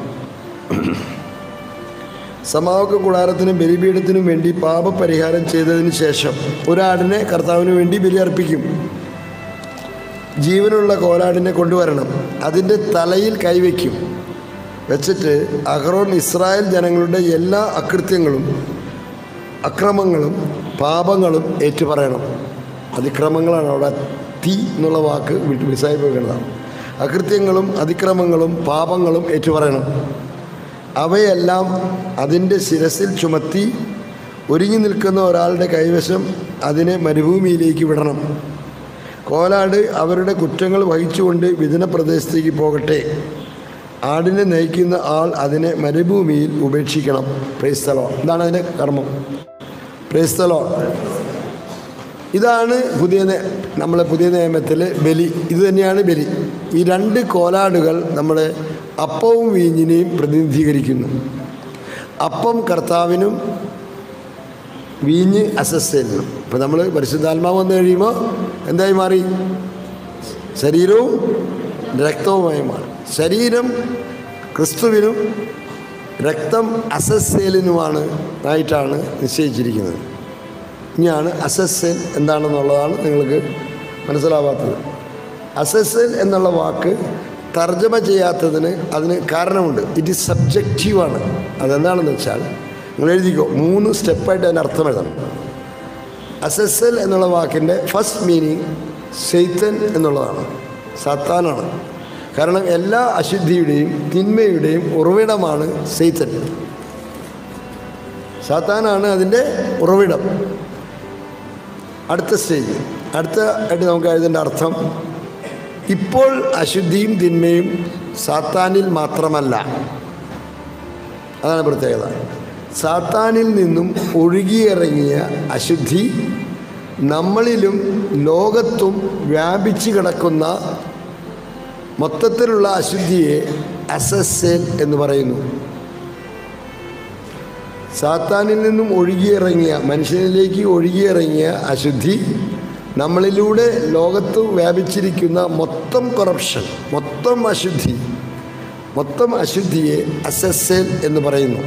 സമാവക കൂടാരത്തിനും ബലിപീഠത്തിനും വേണ്ടി പാപപരിഹാരം ചെയ്തതിന് ശേഷം ഒരാടിനെ കർത്താവിന് വേണ്ടി ബലി അർപ്പിക്കും ജീവനുള്ള കോലാടിനെ കൊണ്ടുവരണം അതിൻ്റെ തലയിൽ കൈവയ്ക്കും വെച്ചിട്ട് അഹ്റോൻ ഇസ്രായേൽ ജനങ്ങളുടെ എല്ലാ അകൃത്യങ്ങളും അക്രമങ്ങളും പാപങ്ങളും ഏറ്റുപറയണം അതിക്രമങ്ങളാണ് അവിടെ തീ എന്നുള്ള വാക്ക് വിട്ട് മിസ്സായി പോയിക്കുന്നതാണ് അകൃത്യങ്ങളും അതിക്രമങ്ങളും പാപങ്ങളും ഏറ്റുപറയണം അവയെല്ലാം അതിൻ്റെ ശിരസിൽ ചുമത്തി ഒരുങ്ങി നിൽക്കുന്ന ഒരാളുടെ കൈവശം അതിനെ മരുഭൂമിയിലേക്ക് വിടണം കോലാട് അവരുടെ കുറ്റങ്ങൾ വഹിച്ചുകൊണ്ട് വിജന പ്രദേശത്തേക്ക് പോകട്ടെ ആടിനെ നയിക്കുന്ന ആൾ അതിനെ മരുഭൂമിയിൽ ഉപേക്ഷിക്കണം പ്രേസ്തലോ ഇതാണ് അതിൻ്റെ കർമ്മം പ്രേസ്തലോ ഇതാണ് പുതിയ നേ- നമ്മളെ പുതിയ നിയമത്തിൽ ബലി ഇത് തന്നെയാണ് ബലി ഈ രണ്ട് കോലാടുകൾ നമ്മുടെ അപ്പവും വീഞ്ഞിനെയും പ്രതിനിധീകരിക്കുന്നു അപ്പം കർത്താവിനും വീഞ്ഞ് അസസ്സലിനും ഇപ്പം നമ്മൾ പരിശുദ്ധാത്മാവ് വന്നു കഴിയുമ്പോൾ എന്തായി മാറി ശരീരവും രക്തവുമായി മാറി ശരീരം ക്രിസ്തുവിനും രക്തം അസസ്സേലിനുമാണ് ആയിട്ടാണ് നിശ്ചയിച്ചിരിക്കുന്നത് ഇനിയാണ് അസസ്സൽ എന്താണെന്നുള്ളതാണ് നിങ്ങൾക്ക് മനസ്സിലാവാത്തത് അസസ്സൽ എന്നുള്ള വാക്ക് തർജ്ജമ ചെയ്യാത്തതിന് അതിന് കാരണമുണ്ട് ഇറ്റ് ഈസ് സബ്ജക്റ്റീവാണ് അതെന്താണെന്ന് വെച്ചാൽ നിങ്ങൾ എഴുതിക്കോ മൂന്ന് സ്റ്റെപ്പായിട്ട് അതിൻ്റെ അർത്ഥം എഴുതണം അസസ്സൽ എന്നുള്ള വാക്കിൻ്റെ ഫസ്റ്റ് മീനിങ് സെയ്ത്തൻ എന്നുള്ളതാണ് സത്താനാണ് കാരണം എല്ലാ അശുദ്ധിയുടെയും തിന്മയുടെയും ഉറവിടമാണ് സെയ്ത്തൻ സാത്താനാണ് അതിൻ്റെ ഉറവിടം അടുത്ത സ്റ്റേജ് അടുത്ത ആയിട്ട് നമുക്ക് അതിൻ്റെ അർത്ഥം ഇപ്പോൾ അശുദ്ധിയും തിന്മയും സാത്താനിൽ മാത്രമല്ല അതാണ് പ്രത്യേകത സാത്താനിൽ നിന്നും ഒഴുകിയിറങ്ങിയ അശുദ്ധി നമ്മളിലും ലോകത്തും വ്യാപിച്ചു കിടക്കുന്ന മൊത്തത്തിലുള്ള അശുദ്ധിയെ അസസ്സേൽ എന്ന് പറയുന്നു സാത്താനിൽ നിന്നും ഒഴുകിയിറങ്ങിയ മനുഷ്യനിലേക്ക് ഒഴുകിയിറങ്ങിയ അശുദ്ധി നമ്മളിലൂടെ ലോകത്ത് വ്യാപിച്ചിരിക്കുന്ന മൊത്തം കൊറപ്ഷൻ മൊത്തം അശുദ്ധി മൊത്തം അശുദ്ധിയെ അസസ്സേൽ എന്ന് പറയുന്നു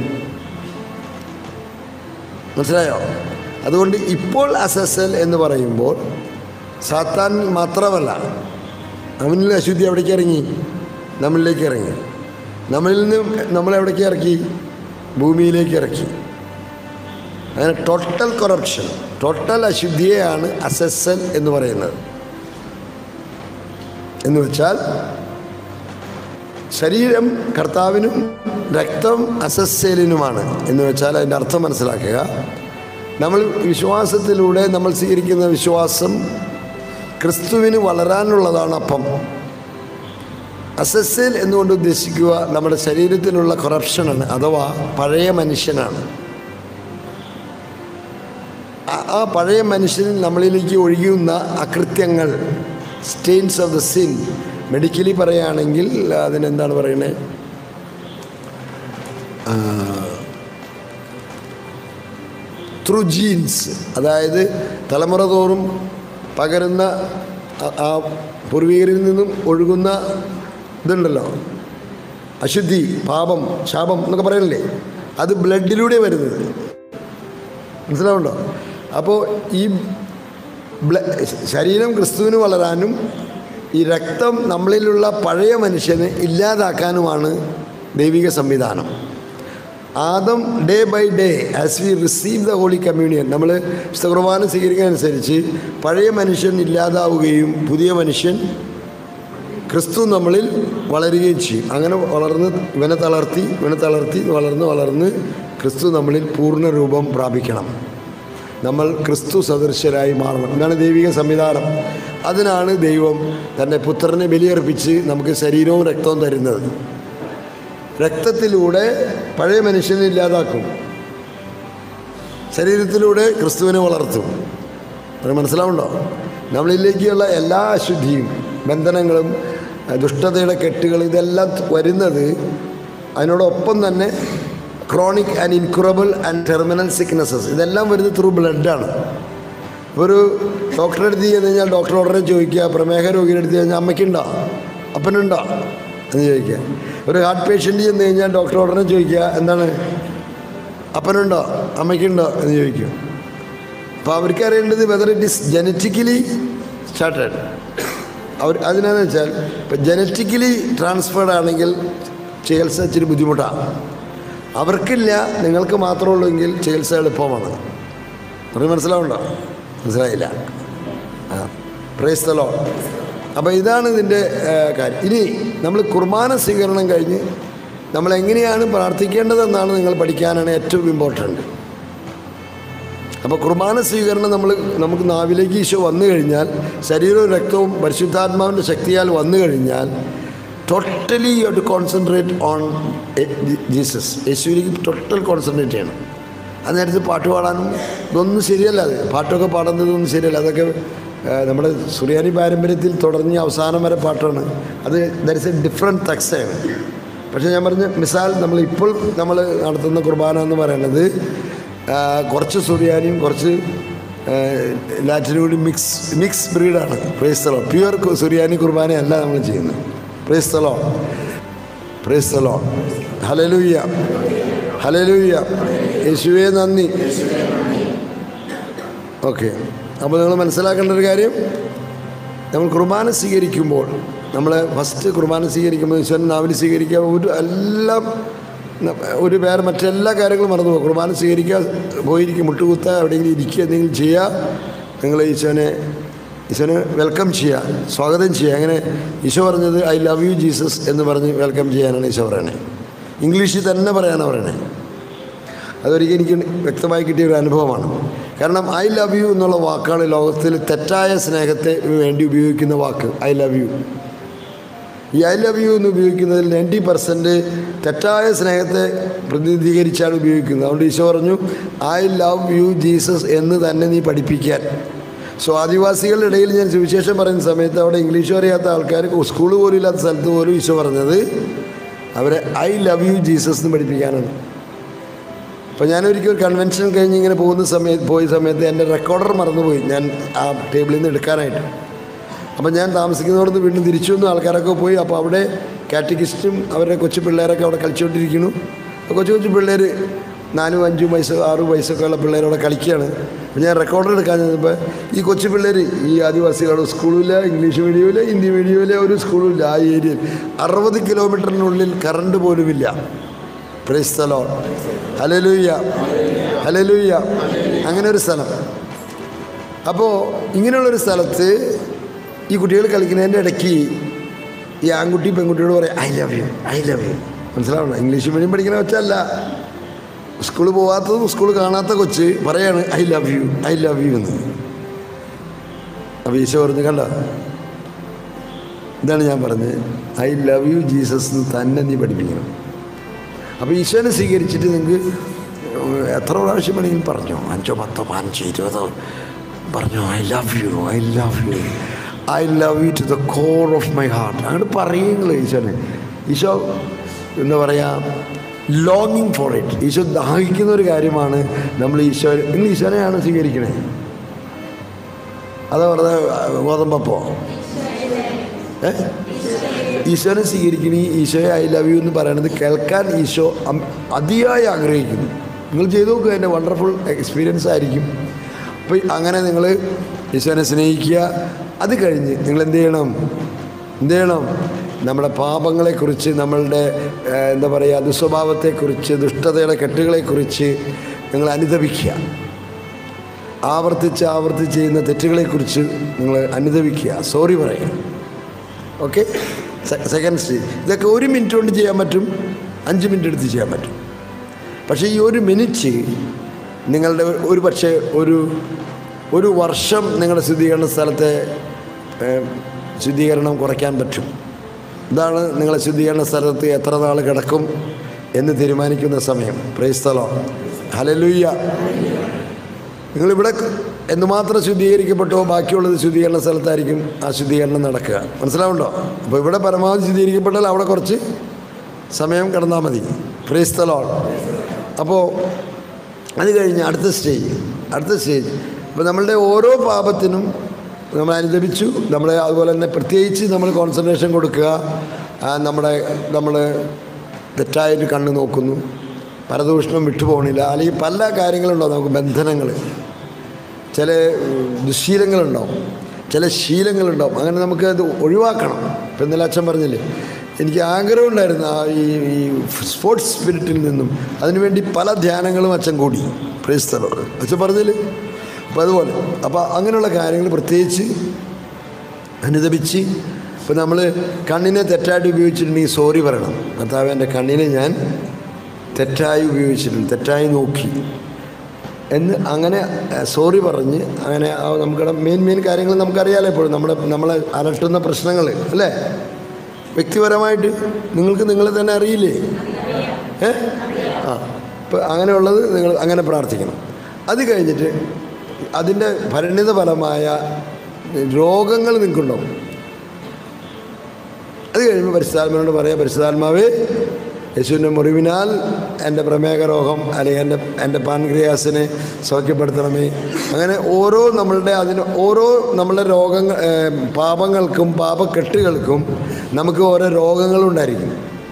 മനസ്സിലായോ അതുകൊണ്ട് ഇപ്പോൾ അസസ്സൽ എന്ന് പറയുമ്പോൾ സാത്താൻ മാത്രമല്ല അവനിൽ അശുദ്ധി എവിടേക്ക് ഇറങ്ങി നമ്മളിലേക്ക് ഇറങ്ങി നമ്മളിൽ നിന്ന് നമ്മളെവിടേക്ക് ഇറക്കി ഭൂമിയിലേക്ക് ഇറക്കി അങ്ങനെ ടോട്ടൽ കൊറപ്ഷൻ ടോട്ടൽ അശുദ്ധിയെയാണ് അസസ്സൽ എന്ന് പറയുന്നത് എന്ന് വെച്ചാൽ ശരീരം കർത്താവിനും രക്തം അസസ്സേലിനുമാണ് എന്ന് വെച്ചാൽ അതിൻ്റെ അർത്ഥം മനസ്സിലാക്കുക നമ്മൾ വിശ്വാസത്തിലൂടെ നമ്മൾ സ്വീകരിക്കുന്ന വിശ്വാസം ക്രിസ്തുവിന് വളരാനുള്ളതാണ് അപ്പം അസസ്സേൽ എന്നുകൊണ്ട് ഉദ്ദേശിക്കുക നമ്മുടെ ശരീരത്തിലുള്ള കൊറപ്ഷനാണ് അഥവാ പഴയ മനുഷ്യനാണ് ആ- ആ പഴയ മനുഷ്യനിൽ നമ്മളിലേക്ക് ഒഴുകുന്ന അകൃത്യങ്ങൾ stains of the sin medically പറയുകയാണെങ്കിൽ അതിനെന്താണ് പറയുന്നത് ത്രൂ ജീൻസ് അതായത് തലമുറ തോറും പകരുന്ന ആ- ആ പൂർവീകരിൽ നിന്നും ഒഴുകുന്ന ഇതുണ്ടല്ലോ അശുദ്ധി പാപം ശാപം എന്നൊക്കെ പറയണില്ലേ അത് ബ്ലഡിലൂടെ വരുന്നത് മനസ്സിലാവുണ്ടോ അപ്പോൾ ഈ ബ്ല ശരീരം ക്രിസ്തുവിന് വളരാനും ഈ രക്തം നമ്മളിലുള്ള പഴയ മനുഷ്യനെ ഇല്ലാതാക്കാനുമാണ് ദൈവിക സംവിധാനം Adam day by day as we receive the Holy Communion നമ്മൾ വിശുദ്ധ കുർബാന സ്വീകരിക്കുന്നതനുസരിച്ച് പഴയ മനുഷ്യൻ ഇല്ലാതാവുകയും പുതിയ മനുഷ്യൻ ക്രിസ്തു നമ്മളിൽ വളരുകയും ചെയ്യും അങ്ങനെ വളർന്ന് ഇവനെ തളർത്തി ഇവനെ തളർത്തി വളർന്ന് വളർന്ന് ക്രിസ്തു നമ്മളിൽ പൂർണ്ണ രൂപം പ്രാപിക്കണം നമ്മൾ ക്രിസ്തു സദൃശരായി മാറണം ഇതാണ് ദൈവിക സംവിധാനം അതിനാണ് ദൈവം തൻ്റെ പുത്രനെ ബലിയർപ്പിച്ച് നമുക്ക് ശരീരവും രക്തവും തരുന്നത് രക്തത്തിലൂടെ പഴയ മനുഷ്യനെ ഇല്ലാതാക്കും ശരീരത്തിലൂടെ ക്രിസ്തുവിനെ വളർത്തും അത് മനസ്സിലാവുണ്ടോ നമ്മളിലേക്കുള്ള എല്ലാ അശുദ്ധിയും ബന്ധനങ്ങളും അഹ് ദുഷ്ടതയുടെ കെട്ടുകൾ ഇതെല്ലാം വരുന്നത് അതിനോടൊപ്പം തന്നെ chronic and incurable and terminal sicknesses ഇതെല്ലാം വരുന്നത് ത്രൂ ബ്ലഡാണ് ഒരു ഡോക്ടറെ അടുത്ത് ചെന്ന് കഴിഞ്ഞാൽ ഡോക്ടർ ഉടനെ ചോദിക്കുക പ്രമേഹ രോഗിയുടെ അടുത്ത് കഴിഞ്ഞാൽ അമ്മയ്ക്കുണ്ടോ അപ്പനുണ്ടോ എന്ന് ചോദിക്കുക ഒരു ഹാർട്ട് പേഷ്യൻ്റ് ചെന്ന് കഴിഞ്ഞാൽ ഡോക്ടർ ഉടനെ ചോദിക്കുക എന്താണ് അപ്പനുണ്ടോ അമ്മയ്ക്കുണ്ടോ എന്ന് ചോദിക്കും അപ്പോൾ അവർക്ക് അറിയേണ്ടത് whether it is genetically started അവർ അതിനാന്ന് വെച്ചാൽ ഇപ്പം ജനറ്റിക്കലി ട്രാൻസ്ഫേർഡ് ആണെങ്കിൽ ചികിത്സ ഇച്ചിരി ബുദ്ധിമുട്ടാണ് അവർക്കില്ല നിങ്ങൾക്ക് മാത്രമേ ഉള്ളൂ എങ്കിൽ ചികിത്സ എളുപ്പമാണ് അത് മനസ്സിലാവുണ്ടോ മനസ്സിലായില്ല ആ പ്രേസ്തലോ അപ്പോൾ ഇതാണ് ഇതിൻ്റെ ഏഹ്, കാര്യം ഇനി നമ്മൾ കുർബാന സ്വീകരണം കഴിഞ്ഞ് നമ്മൾ എങ്ങനെയാണ് പ്രാർത്ഥിക്കേണ്ടതെന്നാണ് നിങ്ങൾ പഠിക്കാനാണ് ഏറ്റവും ഇമ്പോർട്ടൻ്റ് അപ്പോൾ കുർബാന സ്വീകരണം നമ്മൾ നമുക്ക് നാവിലേക്ക് ഈശോ വന്നു കഴിഞ്ഞാൽ ശരീരവും രക്തവും പരിശുദ്ധാത്മാവിൻ്റെ ശക്തിയാൽ വന്നു കഴിഞ്ഞാൽ totally you to concentrate on Jesus യേശുവിലേക്ക് ടോട്ടൽ കോൺസെൻട്രേറ്റ് ചെയ്യണം ആ നേരത്ത് പാട്ട് പാടാനും ഇതൊന്നും ശരിയല്ല അത് പാട്ടൊക്കെ പാടുന്നതൊന്നും ശരിയല്ല അതൊക്കെ ആ, നമ്മുടെ സുറിയാനി പാരമ്പര്യത്തിൽ തുടങ്ങി അവസാനം വരെ പാട്ടാണ് അത് ദർസ് എ ഡിഫറെൻറ്റ് തക്സയാണ് പക്ഷേ ഞാൻ പറഞ്ഞ മിസാൽ നമ്മൾ ഇപ്പോൾ നമ്മൾ നടത്തുന്ന കുർബാന എന്ന് പറയുന്നത് ആ, കുറച്ച് സുറിയാനിയും കുറച്ച് ആ, ലാറ്റിനും കൂടി മിക്സ് മിക്സ് ബ്രീഡാണ് പ്രേസ്തലോ പ്യുവർ സുറിയാനി കുർബാനയല്ല നമ്മൾ ചെയ്യുന്നത് പ്രേസ്തലോ പ്രേസ്തലോ ഹലലൂയ്യ ഹലലൂയ്യ യേശുവേ നന്ദി ഓക്കെ അപ്പോൾ നിങ്ങൾ മനസ്സിലാക്കേണ്ട ഒരു കാര്യം നമ്മൾ കുർബാന സ്വീകരിക്കുമ്പോൾ നമ്മൾ ഫസ്റ്റ് കുർബാന സ്വീകരിക്കുമ്പോൾ ഈശ്വരൻ നാവിൽ സ്വീകരിക്കുക ഒരു എല്ലാം ന- ഒരു വേറെ മറ്റെല്ലാ കാര്യങ്ങളും മറന്നു പോകും കുർബാന സ്വീകരിക്കുക പോയിരിക്കും മുട്ടുകുത്തുക എവിടെയെങ്കിലും ഇരിക്കുക എന്തെങ്കിലും ചെയ്യുക നിങ്ങൾ ഈശോനെ ഈശോനെ വെൽക്കം ചെയ്യുക സ്വാഗതം ചെയ്യുക അങ്ങനെ ഈശോ പറഞ്ഞത് ഐ ലവ് യു ജീസസ് എന്ന് പറഞ്ഞ് വെൽക്കം ചെയ്യാനാണ് ഈശോ പറയണേ ഇംഗ്ലീഷിൽ തന്നെ പറയാനാണ് പറയണേ അതൊരിക്കലും എനിക്ക് വ്യക്തമായി കിട്ടിയ ഒരു അനുഭവമാണ് കാരണം ഐ ലവ് യു എന്നുള്ള വാക്കാണ് ലോകത്തിൽ തെറ്റായ സ്നേഹത്തെ വേണ്ടി ഉപയോഗിക്കുന്ന വാക്ക് ഐ ലവ് യു ഈ ഐ ലവ് യു എന്ന് ഉപയോഗിക്കുന്നതിൽ നയൻറ്റി പെർസെൻറ്റ് തെറ്റായ സ്നേഹത്തെ പ്രതിനിധീകരിച്ചാണ് ഉപയോഗിക്കുന്നത് അതുകൊണ്ട് ഈശോ പറഞ്ഞു ഐ ലവ് യു ജീസസ് എന്ന് തന്നെ നീ പഠിപ്പിക്കാൻ സോ ആദിവാസികളുടെ ഇടയിൽ ഞാൻ സുവിശേഷം പറയുന്ന സമയത്ത് അവിടെ ഇംഗ്ലീഷ് അറിയാത്ത ആൾക്കാർ സ്കൂൾ പോലും ഇല്ലാത്ത സ്ഥലത്ത് പോലും ഈശോ പറഞ്ഞത് അവരെ ഐ ലവ് യു ജീസസ് എന്ന് പഠിപ്പിക്കാനാണ് അപ്പോൾ ഞാനൊരിക്കൽ ഒരു കൺവെൻഷൻ കഴിഞ്ഞ് ഇങ്ങനെ പോകുന്ന സമയത്ത് പോയ സമയത്ത് എൻ്റെ റെക്കോർഡർ മറന്നുപോയി ഞാൻ ആ ടേബിളിൽ നിന്ന് എടുക്കാനായിട്ട് അപ്പോൾ ഞാൻ താമസിക്കുന്നിടത്ത് വീണ്ടും തിരിച്ചു വന്നു ആൾക്കാരൊക്കെ പോയി അപ്പോൾ അവിടെ കാറ്റഗിസ്റ്റും അവരുടെ കൊച്ചു പിള്ളേരൊക്കെ അവിടെ കളിച്ചുകൊണ്ടിരിക്കുന്നു അപ്പോൾ കൊച്ചു കൊച്ചു പിള്ളേർ നാലും അഞ്ചും വയസ്സ് ആറും വയസ്സൊക്കെ ഉള്ള പിള്ളേർ അവിടെ കളിക്കുകയാണ് അപ്പോൾ ഞാൻ റെക്കോർഡർ എടുക്കാൻ ചെന്നപ്പോൾ ഈ കൊച്ചു പിള്ളേർ ഈ ആദിവാസികളുടെ സ്കൂളില്ല ഇംഗ്ലീഷ് മീഡിയമില്ല ഹിന്ദി മീഡിയമില്ല ഒരു സ്കൂളുമില്ല ആ ഏരിയയിൽ അറുപത് കിലോമീറ്ററിനുള്ളിൽ കറണ്ട് പോലുമില്ല പ്രൈസ്തലോ ഹലലൂയ്യ ഹലലൂയ്യ അങ്ങനെ ഒരു സ്ഥലം അപ്പോൾ ഇങ്ങനെയുള്ളൊരു സ്ഥലത്ത് ഈ കുട്ടികൾ കളിക്കുന്നതിൻ്റെ ഇടയ്ക്ക് ഈ ആൺകുട്ടി പെൺകുട്ടിയോട് പറയും I love you I love you മനസ്സിലാവണം ഇംഗ്ലീഷ് മീഡിയം പഠിക്കുന്ന വെച്ചല്ല സ്കൂളിൽ പോകാത്തതും സ്കൂൾ കാണാത്ത കൊച്ച് പറയാണ് I love you I love you എന്ന് അപ്പോൾ ഈശോ പറഞ്ഞു കണ്ട ഇതാണ് ഞാൻ പറഞ്ഞത് ഐ ലവ് യു ജീസസ് എന്ന് തന്നെ നീ പഠിപ്പിക്കണം അപ്പോൾ ഈശോനെ സ്വീകരിച്ചിട്ട് നിങ്ങൾക്ക് എത്ര പ്രാവശ്യം വേണമെങ്കിലും പറഞ്ഞോ അഞ്ചോ പത്തോ പതിനഞ്ചോ ഇരുപതോ പറഞ്ഞോ I love you I love you I love you to the core of my heart അങ്ങോട്ട് പറയുങ്ങൾ ഈശോനെ ഈശോ എന്താ പറയുക ലോങ്ങിങ് ഫോർ ഇറ്റ് ഈശോ ദാഹിക്കുന്ന ഒരു കാര്യമാണ് നമ്മൾ ഈശോ നിങ്ങൾ ഈശോനെയാണ് സ്വീകരിക്കണേ അതാ പറഞ്ഞ ഗോതമ്പപ്പോ ഏ ഈശോനെ സ്വീകരിക്കണി ഈശോയെ ഐ ലവ് യു എന്ന് പറയുന്നത് കേൾക്കാൻ ഈശോ അം- അതിയായി ആഗ്രഹിക്കുന്നു നിങ്ങൾ ചെയ്തു നോക്കുക എൻ്റെ വണ്ടർഫുൾ എക്സ്പീരിയൻസ് ആയിരിക്കും അപ്പോൾ അങ്ങനെ നിങ്ങൾ ഈശോനെ സ്നേഹിക്കുക അത് കഴിഞ്ഞ് നിങ്ങൾ എന്ത് ചെയ്യണം എന്ത് ചെയ്യണം നമ്മുടെ പാപങ്ങളെക്കുറിച്ച് നമ്മളുടെ ഏഹ്, എന്താ പറയുക ദുസ്വഭാവത്തെക്കുറിച്ച് ദുഷ്ടതയുടെ കെട്ടുകളെക്കുറിച്ച് നിങ്ങൾ അനുദപിക്കുക ആവർത്തിച്ച് ആവർത്തിച്ച് ചെയ്യുന്ന തെറ്റുകളെക്കുറിച്ച് നിങ്ങൾ അനുദപിക്കുക സോറി പറയുക ഓക്കെ സെക്കൻഡ് സ്റ്റേജ് ഇതൊക്കെ ഒരു മിനിറ്റ് കൊണ്ട് ചെയ്യാൻ പറ്റും അഞ്ച് മിനിറ്റ് എടുത്ത് ചെയ്യാൻ പറ്റും പക്ഷേ ഈ ഒരു മിനിറ്റ് നിങ്ങളുടെ ഒരു പക്ഷേ ഒരു ഒരു വർഷം നിങ്ങളുടെ സ്ഥിരീകരണ സ്ഥലത്തെ ഏ, ശുദ്ധീകരണം കുറയ്ക്കാൻ പറ്റും ഇതാണ് നിങ്ങളെ ശുദ്ധീകരണ സ്ഥലത്ത് എത്ര നാൾ കിടക്കും എന്ന് തീരുമാനിക്കുന്ന സമയം പ്രൈസ്തലോ ഹലലുയ്യ നിങ്ങളിവിടെ എന്തുമാത്രം ശുദ്ധീകരിക്കപ്പെട്ടോ ബാക്കിയുള്ളത് ശുദ്ധീകരണ സ്ഥലത്തായിരിക്കും ആ ശുദ്ധീകരണം നടക്കുക മനസ്സിലാവുണ്ടോ അപ്പോൾ ഇവിടെ പരമാവധി ശുദ്ധീകരിക്കപ്പെട്ടാൽ അവിടെ കുറച്ച് സമയം കിടന്നാൽ മതി ഫ്രീസ്ഥലോ അപ്പോൾ അത് കഴിഞ്ഞ് അടുത്ത സ്റ്റേജ് അടുത്ത സ്റ്റേജ് അപ്പോൾ നമ്മളുടെ ഓരോ പാപത്തിനും നമ്മൾ അനുദപിച്ചു നമ്മളെ അതുപോലെ തന്നെ പ്രത്യേകിച്ച് നമ്മൾ കോൺസെൻട്രേഷൻ കൊടുക്കുക ആ, നമ്മുടെ നമ്മൾ തെറ്റായിട്ട് കണ്ണ് നോക്കുന്നു പരദൂഷണം വിട്ടുപോകണില്ല അല്ലെങ്കിൽ പല കാര്യങ്ങളുണ്ടാവും നമുക്ക് ബന്ധനങ്ങൾ ചില ഉം, ദുശ്ശീലങ്ങളുണ്ടാവും ചില ശീലങ്ങളുണ്ടാവും അങ്ങനെ നമുക്ക് അത് ഒഴിവാക്കണം ഇപ്പം ഇന്നലെ അച്ഛൻ പറഞ്ഞില്ലേ എനിക്ക് ആഗ്രഹമുണ്ടായിരുന്നു ആ ഈ ഈ സ്പോർട്സ് സ്പിരിറ്റിൽ നിന്നും അതിനുവേണ്ടി പല ധ്യാനങ്ങളും അച്ഛൻ കൂടി പ്രേസ്തലോട് അച്ഛൻ പറഞ്ഞില്ലേ അപ്പോൾ അതുപോലെ അപ്പോൾ അങ്ങനെയുള്ള കാര്യങ്ങൾ പ്രത്യേകിച്ച് അനുദപിച്ച് ഇപ്പം നമ്മൾ കണ്ണിനെ തെറ്റായിട്ട് ഉപയോഗിച്ചിട്ടുണ്ടെങ്കിൽ സോറി പറയണം കർത്താവ് എൻ്റെ കണ്ണിനെ ഞാൻ തെറ്റായി ഉപയോഗിച്ചിട്ടുണ്ട് തെറ്റായി നോക്കി എന്ന് അങ്ങനെ സോറി പറഞ്ഞ് അങ്ങനെ ആ നമുക്കിടെ മെയിൻ മെയിൻ കാര്യങ്ങൾ നമുക്കറിയാലോ എപ്പോഴും നമ്മുടെ നമ്മളെ അലട്ടുന്ന പ്രശ്നങ്ങൾ അല്ലേ വ്യക്തിപരമായിട്ട് നിങ്ങൾക്ക് നിങ്ങളെ തന്നെ അറിയില്ലേ ഏ ആ ഇപ്പം അങ്ങനെയുള്ളത് നിങ്ങൾ അങ്ങനെ പ്രാർത്ഥിക്കണം അത് കഴിഞ്ഞിട്ട് അതിൻ്റെ പരിണിത ഫലമായ രോഗങ്ങൾ നിങ്ങൾക്കുണ്ടാവും അത് കഴിയുമ്പോൾ പരിശുദ്ധാത്മാവിനോട് പറയാം പരിശുദ്ധാത്മാവേ യേശുവിൻ്റെ മുറിവിനാൽ എൻ്റെ പ്രമേഹ രോഗം അല്ലെങ്കിൽ എൻ്റെ എൻ്റെ പാൻക്രിയാസിനെ സൗഖ്യപ്പെടുത്തണമേ അങ്ങനെ ഓരോ നമ്മളുടെ അതിന് ഓരോ നമ്മളുടെ രോഗങ്ങൾ ഏ, പാപങ്ങൾക്കും പാപക്കെട്ടുകൾക്കും നമുക്ക് ഓരോ രോഗങ്ങളുണ്ടായിരിക്കും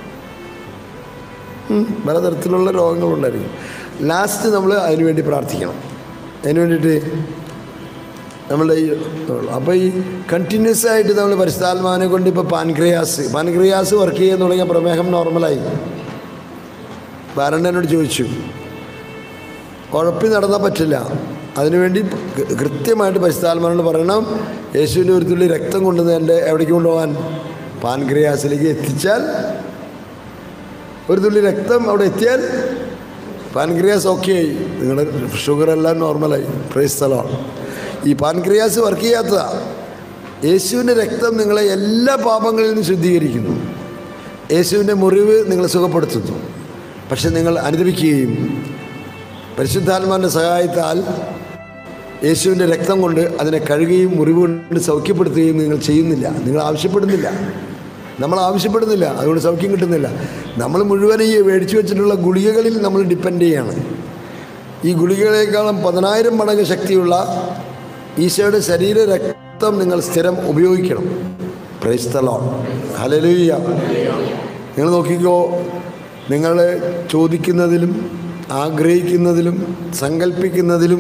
ഉം, പലതരത്തിലുള്ള രോഗങ്ങളുണ്ടായിരിക്കും ലാസ്റ്റ് നമ്മൾ അതിനു വേണ്ടി പ്രാർത്ഥിക്കണം അതിന് വേണ്ടിയിട്ട് നമ്മളുടെ ഈ അപ്പോൾ ഈ കണ്ടിന്യൂസ് ആയിട്ട് നമ്മൾ പരിശുദ്ധാത്മാവിനെ കൊണ്ട് ഇപ്പോൾ പാൻക്രിയാസ് പാൻക്രിയാസ് വർക്ക് ചെയ്യാൻ തുടങ്ങിയ പ്രമേഹം നോർമലായി ബാരണ്ണനോട് ചോദിച്ചു കുഴപ്പി നടന്നാൽ പറ്റില്ല അതിനുവേണ്ടി കൃ- കൃത്യമായിട്ട് പരിശുദ്ധാത്മാവിനോട് പറയണം യേശുവിൻ്റെ ഒരു തുള്ളി രക്തം കൊണ്ടുവന്ന് എൻ്റെ എവിടേക്ക് കൊണ്ടുപോകാൻ പാൻക്രിയാസിലേക്ക് എത്തിച്ചാൽ ഒരു തുള്ളി രക്തം അവിടെ എത്തിയാൽ പാൻക്രിയാസ് ഓക്കെ ആയി നിങ്ങളുടെ ഷുഗർ എല്ലാം നോർമലായി പ്രൈസ് സ്ഥലമാണ് ഈ പാൻക്രിയാസ് വർക്ക് ചെയ്യാത്തതാ യേശുവിൻ്റെ രക്തം നിങ്ങളെ എല്ലാ പാപങ്ങളിൽ നിന്നും ശുദ്ധീകരിക്കുന്നു യേശുവിൻ്റെ മുറിവ് നിങ്ങളെ സുഖപ്പെടുത്തുന്നു പക്ഷെ നിങ്ങൾ അനുദപിക്കുകയും പരിശുദ്ധാത്മാവിൻ്റെ സഹായത്താൽ യേശുവിൻ്റെ രക്തം കൊണ്ട് അതിനെ കഴുകുകയും മുറിവ് കൊണ്ട് സൗഖ്യപ്പെടുത്തുകയും നിങ്ങൾ ചെയ്യുന്നില്ല നിങ്ങൾ ആവശ്യപ്പെടുന്നില്ല നമ്മൾ ആവശ്യപ്പെടുന്നില്ല അതുകൊണ്ട് സൗഖ്യം കിട്ടുന്നില്ല നമ്മൾ മുഴുവൻ ഈ മേടിച്ചു വെച്ചിട്ടുള്ള ഗുളികകളിൽ നമ്മൾ ഡിപ്പെൻഡ് ചെയ്യാണ് ഈ ഗുളികകളെക്കാളും പതിനായിരം മടങ്ങ് ശക്തിയുള്ള ഈശോയുടെ ശരീര രക്തം നിങ്ങൾ സ്ഥിരം ഉപയോഗിക്കണം പ്രൈസ്തലോ ഹലലുയ്യ നിങ്ങൾ നോക്കിക്കോ നിങ്ങൾ ചോദിക്കുന്നതിലും ആഗ്രഹിക്കുന്നതിലും സങ്കല്പിക്കുന്നതിലും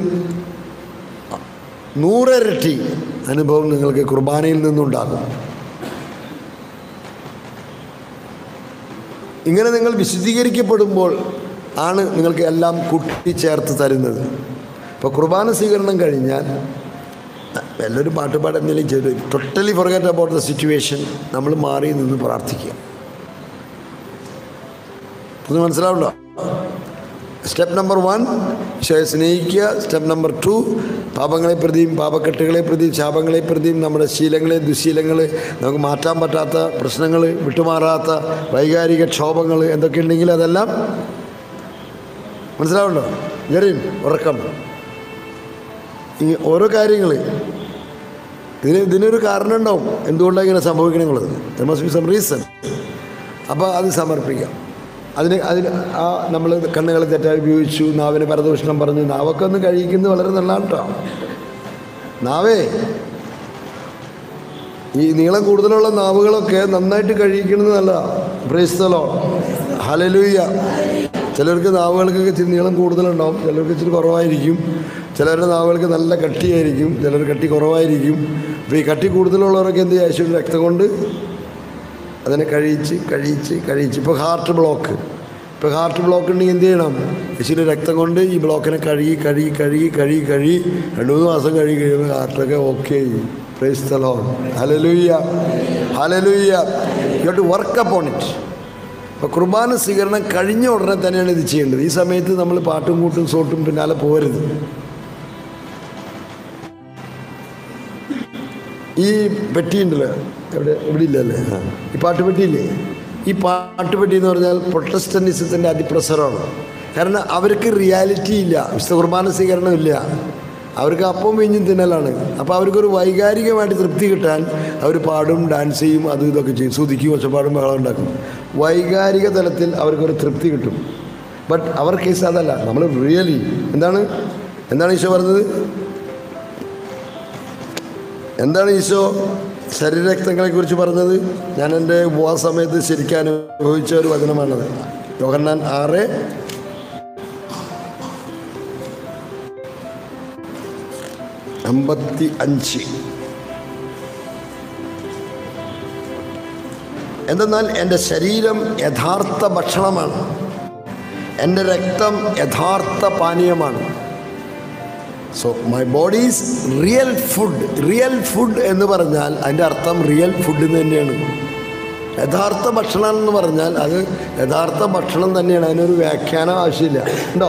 നൂറിരട്ടി അനുഭവം നിങ്ങൾക്ക് കുർബാനയിൽ നിന്നുണ്ടാകും ഇങ്ങനെ നിങ്ങൾ വിശദീകരിക്കപ്പെടുമ്പോൾ ആണ് നിങ്ങൾക്ക് എല്ലാം കൂട്ടിച്ചേർത്ത് തരുന്നത് ഇപ്പോൾ കുർബാന സ്വീകരണം കഴിഞ്ഞാൽ എല്ലാവരും പാട്ടുപാട് എന്തെങ്കിലും ചെയ്തു totally forgot about the situation നമ്മൾ മാറി നിന്ന് പ്രാർത്ഥിക്കുക ഇത് മനസ്സിലാവുണ്ടോ സ്റ്റെപ്പ് നമ്പർ വൺ ഈശോയെ സ്നേഹിക്കുക സ്റ്റെപ്പ് നമ്പർ ടു പാപങ്ങളെ പ്രതിയും പാപക്കെട്ടുകളെ പ്രതിയും ശാപങ്ങളെ പ്രതിയും നമ്മുടെ ശീലങ്ങളെ ദുശീലങ്ങൾ നമുക്ക് മാറ്റാൻ പറ്റാത്ത പ്രശ്നങ്ങൾ വിട്ടുമാറാത്ത വൈകാരിക ക്ഷോഭങ്ങൾ എന്തൊക്കെ ഉണ്ടെങ്കിൽ അതെല്ലാം മനസ്സിലാവുണ്ടോ ജെറിൻ ഉറക്കം ഈ ഓരോ കാര്യങ്ങൾ ഇതിന് ഇതിനൊരു കാരണം ഉണ്ടാവും എന്തുകൊണ്ടാണ് ഇങ്ങനെ സംഭവിക്കണമെന്നുള്ളത് there must be some reason അപ്പോൾ അത് സമർപ്പിക്കാം അതിന് അതിന് ആ നമ്മൾ കണ്ണുകൾ തെറ്റായി ഉപയോഗിച്ചു നാവിന് പരദൂഷണം പറഞ്ഞു നാവൊക്കെ ഒന്ന് കഴിക്കുന്നത് വളരെ നല്ലതാണ് കേട്ടോ നാവേ ഈ നീളം കൂടുതലുള്ള നാവുകളൊക്കെ നന്നായിട്ട് കഴിക്കുന്നത് നല്ലതാണ് പ്രേസ്തലോ ഹലലൂയ്യ ചിലർക്ക് നാവുകൾക്കൊക്കെ ഇച്ചിരി നീളം കൂടുതലുണ്ടാവും ചിലർക്ക് ഇച്ചിരി കുറവായിരിക്കും ചിലരുടെ നാവുകൾക്ക് നല്ല കട്ടിയായിരിക്കും ചിലർ കട്ടി കുറവായിരിക്കും അപ്പോൾ ഈ കട്ടി കൂടുതലുള്ളവരൊക്കെ എന്ത് ചെയ്യുക യേശുവിൻ്റെ രക്തം കൊണ്ട് അതിനെ കഴിച്ച് കഴിച്ച് കഴിച്ച് ഇപ്പോൾ ഹാർട്ട് ബ്ലോക്ക് ഇപ്പോൾ ഹാർട്ട് ബ്ലോക്ക് ഉണ്ടെങ്കിൽ എന്ത് ചെയ്യണം യേശുവിൻ്റെ രക്തം കൊണ്ട് ഈ ബ്ലോക്കിനെ കഴുകി കഴുകി കഴുകി കഴുകി കഴുകി രണ്ട് മൂന്ന് മാസം കഴുകി കഴിയുമ്പോൾ ഹാർട്ടൊക്കെ okay praise the Lord hallelujah hallelujah you to work upon it അപ്പോൾ കുർബാന സ്വീകരണം കഴിഞ്ഞ ഉടനെ തന്നെയാണ് ഇത് ചെയ്യേണ്ടത് ഈ സമയത്ത് നമ്മൾ പാട്ടും കൂട്ടും സോട്ടും പിന്നാലെ പോരുത് ഈ പെട്ടിയുണ്ടല്ലോ എവിടെ ഇവിടെ ഇല്ലല്ലേ ആ. ഈ പാട്ടുപെട്ടിയില്ലേ ഈ പാട്ടുപെട്ടി എന്ന് പറഞ്ഞാൽ പ്രൊട്ടസ്റ്റന്റിസത്തിൻ്റെ അതിപ്രസരമാണ് കാരണം അവർക്ക് റിയാലിറ്റി ഇല്ല വിശുദ്ധ കുർബാന സ്വീകരണം ഇല്ല അവർക്ക് അപ്പം വീഞ്ഞും തിന്നലാണ് അപ്പോൾ അവർക്കൊരു വൈകാരികമായിട്ട് തൃപ്തി കിട്ടാൻ അവർ പാടും ഡാൻസ് ചെയ്യും അതും ഇതൊക്കെ ചെയ്യും സുതിക്കും ഒച്ചപ്പാടും ബഹളം ഉണ്ടാക്കും വൈകാരിക തലത്തിൽ അവർക്കൊരു തൃപ്തി കിട്ടും ബട്ട് അവർ കേസ് അതല്ല നമ്മൾ റിയലി എന്താണ് എന്താണ് ഈശോ പറഞ്ഞത് എന്താണ് ഈശോ ശരീരരക്തങ്ങളെ കുറിച്ച് പറഞ്ഞത് ഞാൻ എൻ്റെ ഉപവാസ സമയത്ത് ശരിക്കും അനുഭവിച്ച ഒരു വചനമാണത് യോഹന്നാൻ ആറ് അമ്പത്തി അഞ്ച് എന്തെന്നാൽ എൻ്റെ ശരീരം യഥാർത്ഥ ഭക്ഷണമാണ് എൻ്റെ രക്തം യഥാർത്ഥ പാനീയമാണ് so my body is real food real food എന്ന് പറഞ്ഞാൽ അതിൻ്റെ അർത്ഥം റിയൽ ഫുഡ് എന്ന് തന്നെയാണ് യഥാർത്ഥ ഭക്ഷണം എന്ന് പറഞ്ഞാൽ അത് യഥാർത്ഥ ഭക്ഷണം തന്നെയാണ് അതിനൊരു വ്യാഖ്യാനം ആവശ്യമില്ല ഉണ്ടോ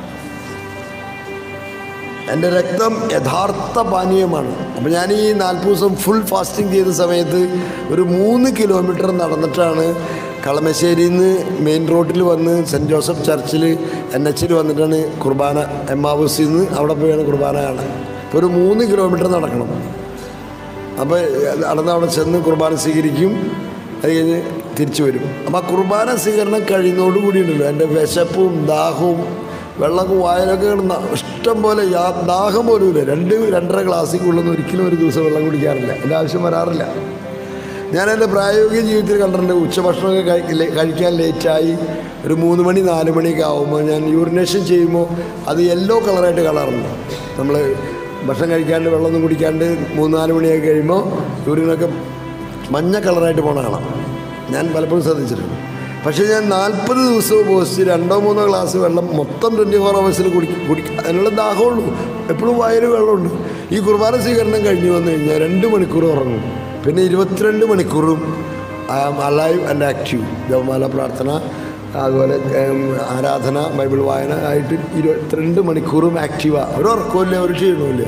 എൻ്റെ രക്തം യഥാർത്ഥ പാനീയമാണ് അപ്പോൾ ഞാൻ ഈ നാൽപ്പത് ദിവസം ഫുൾ ഫാസ്റ്റിംഗ് ചെയ്ത സമയത്ത് ഒരു മൂന്ന് കിലോമീറ്റർ നടന്നിട്ടാണ് കളമശ്ശേരിയിൽ നിന്ന് മെയിൻ റോഡിൽ വന്ന് സെൻറ്റ് ജോസഫ് ചർച്ചിൽ എൻ എച്ചിൽ വന്നിട്ടാണ് കുർബാന എം ആവൂസിൽ നിന്ന് അവിടെ പോയാണ് കുർബാന കാണാൻ അപ്പോൾ ഒരു മൂന്ന് കിലോമീറ്റർ നടക്കണം അപ്പോൾ നടന്ന് അവിടെ ചെന്ന് കുർബാന സ്വീകരിക്കും അത് കഴിഞ്ഞ് തിരിച്ചു വരും അപ്പോൾ ആ കുർബാന സ്വീകരണം കഴിയുന്നതോടുകൂടി ഉണ്ടല്ലോ എൻ്റെ വിശപ്പും ദാഹവും വെള്ളമൊക്കെ വായനൊക്കെ കിടന്ന ഇഷ്ടം പോലെ യാ ദാഹം പോലും ഇല്ല രണ്ട് രണ്ടര ഗ്ലാസ്സിൽ കൊള്ളുന്ന ഒരിക്കലും ഒരു ദിവസം വെള്ളം കുടിക്കാറില്ല എൻ്റെ ആവശ്യം വരാറില്ല ഞാൻ എൻ്റെ പ്രായോഗിക ജീവിതത്തിൽ കണ്ടിട്ടുണ്ട് ഉച്ചഭക്ഷണമൊക്കെ കഴി- ലേ- കഴിക്കാൻ ലേറ്റായി ഒരു മൂന്ന് മണി നാല് മണിയൊക്കെ ആകുമ്പോൾ ഞാൻ യൂറിനേഷൻ ചെയ്യുമ്പോൾ അത് യെല്ലോ കളറായിട്ട് കളറുണ്ട് നമ്മൾ ഭക്ഷണം കഴിക്കാണ്ട് വെള്ളമൊന്നും കുടിക്കാണ്ട് മൂന്ന് നാല് മണിയൊക്കെ കഴിയുമ്പോൾ യൂറിനൊക്കെ മഞ്ഞ കളറായിട്ട് പോണ കാണാം ഞാൻ പലപ്പോഴും ശ്രദ്ധിച്ചിട്ടുണ്ട് പക്ഷേ ഞാൻ നാൽപ്പത് ദിവസവും പോസ്റ്റ് രണ്ടോ മൂന്നോ ഗ്ലാസ് വെള്ളം മൊത്തം ട്വൻറ്റി ഫോർ അവേഴ്സിൽ കുടി കുടിക്കുക അതിനുള്ള ദാഹമുള്ളൂ എപ്പോഴും വായിൽ വെള്ളമുണ്ട് ഈ കുർബാന സ്വീകരണം കഴിഞ്ഞ് വന്നു കഴിഞ്ഞാൽ രണ്ട് മണിക്കൂർ ഉറങ്ങും പിന്നെ ഇരുപത്തിരണ്ട് മണിക്കൂറും I am alive and active ജപമാല പ്രാർത്ഥന അതുപോലെ ഉം, ആരാധന ബൈബിൾ വായന ആയിട്ട് ഇരുപത്തിരണ്ട് മണിക്കൂറും ആക്റ്റീവാണ് ഒരു ഉറക്കമില്ല ഒരു ക്ഷീണമില്ല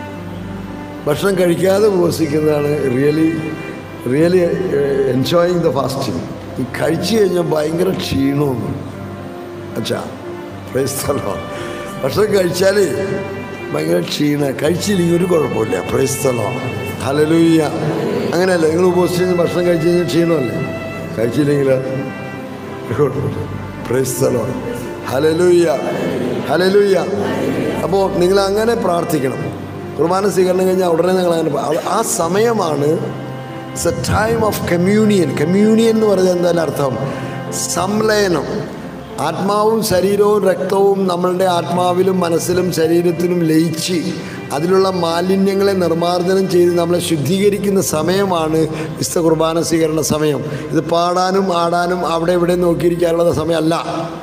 ഭക്ഷണം കഴിക്കാതെ ഉപവസിക്കുന്നതാണ് really really enjoying the fasting ഈ കഴിച്ചു കഴിഞ്ഞാൽ ഭയങ്കര ക്ഷീണവും അച്ഛാ പ്രൈസ്തലോ ഭക്ഷണം കഴിച്ചാൽ ഭയങ്കര ക്ഷീണ കഴിച്ചില്ലെങ്കിൽ ഒരു കുഴപ്പമില്ല പ്രൈസ്തലോ ഹലലൂയ്യ അങ്ങനെയല്ല നിങ്ങൾ ഉപവസിച്ച് കഴിഞ്ഞ് ഭക്ഷണം കഴിച്ചു കഴിഞ്ഞാൽ ക്ഷീണമല്ലേ കഴിച്ചില്ലെങ്കിൽ ഒരു കുഴപ്പമില്ല പ്രൈസ്തലോ ഹലലൂയ്യ ഹലലൂയ്യ അപ്പോൾ നിങ്ങൾ അങ്ങനെ പ്രാർത്ഥിക്കണം കുർബാന സ്വീകരണം കഴിഞ്ഞാൽ ഉടനെ നിങ്ങൾ അങ്ങനെ പ്രാ- ആ സമയമാണ് it's a time of communion communion എന്ന് പറഞ്ഞാൽ എന്തായാലും അർത്ഥം സംലയനം ആത്മാവും ശരീരവും രക്തവും നമ്മളുടെ ആത്മാവിലും മനസ്സിലും ശരീരത്തിലും ലയിച്ച് അതിലുള്ള മാലിന്യങ്ങളെ നിർമ്മാർജ്ജനം ചെയ്ത് നമ്മളെ ശുദ്ധീകരിക്കുന്ന സമയമാണ് വിശുദ്ധ കുർബാന സ്വീകരണ സമയം ഇത് പാടാനും ആടാനും അവിടെ ഇവിടെ നോക്കിയിരിക്കാനുള്ള സമയമല്ല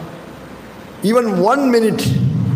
ഈവൻ വൺ മിനിറ്റ്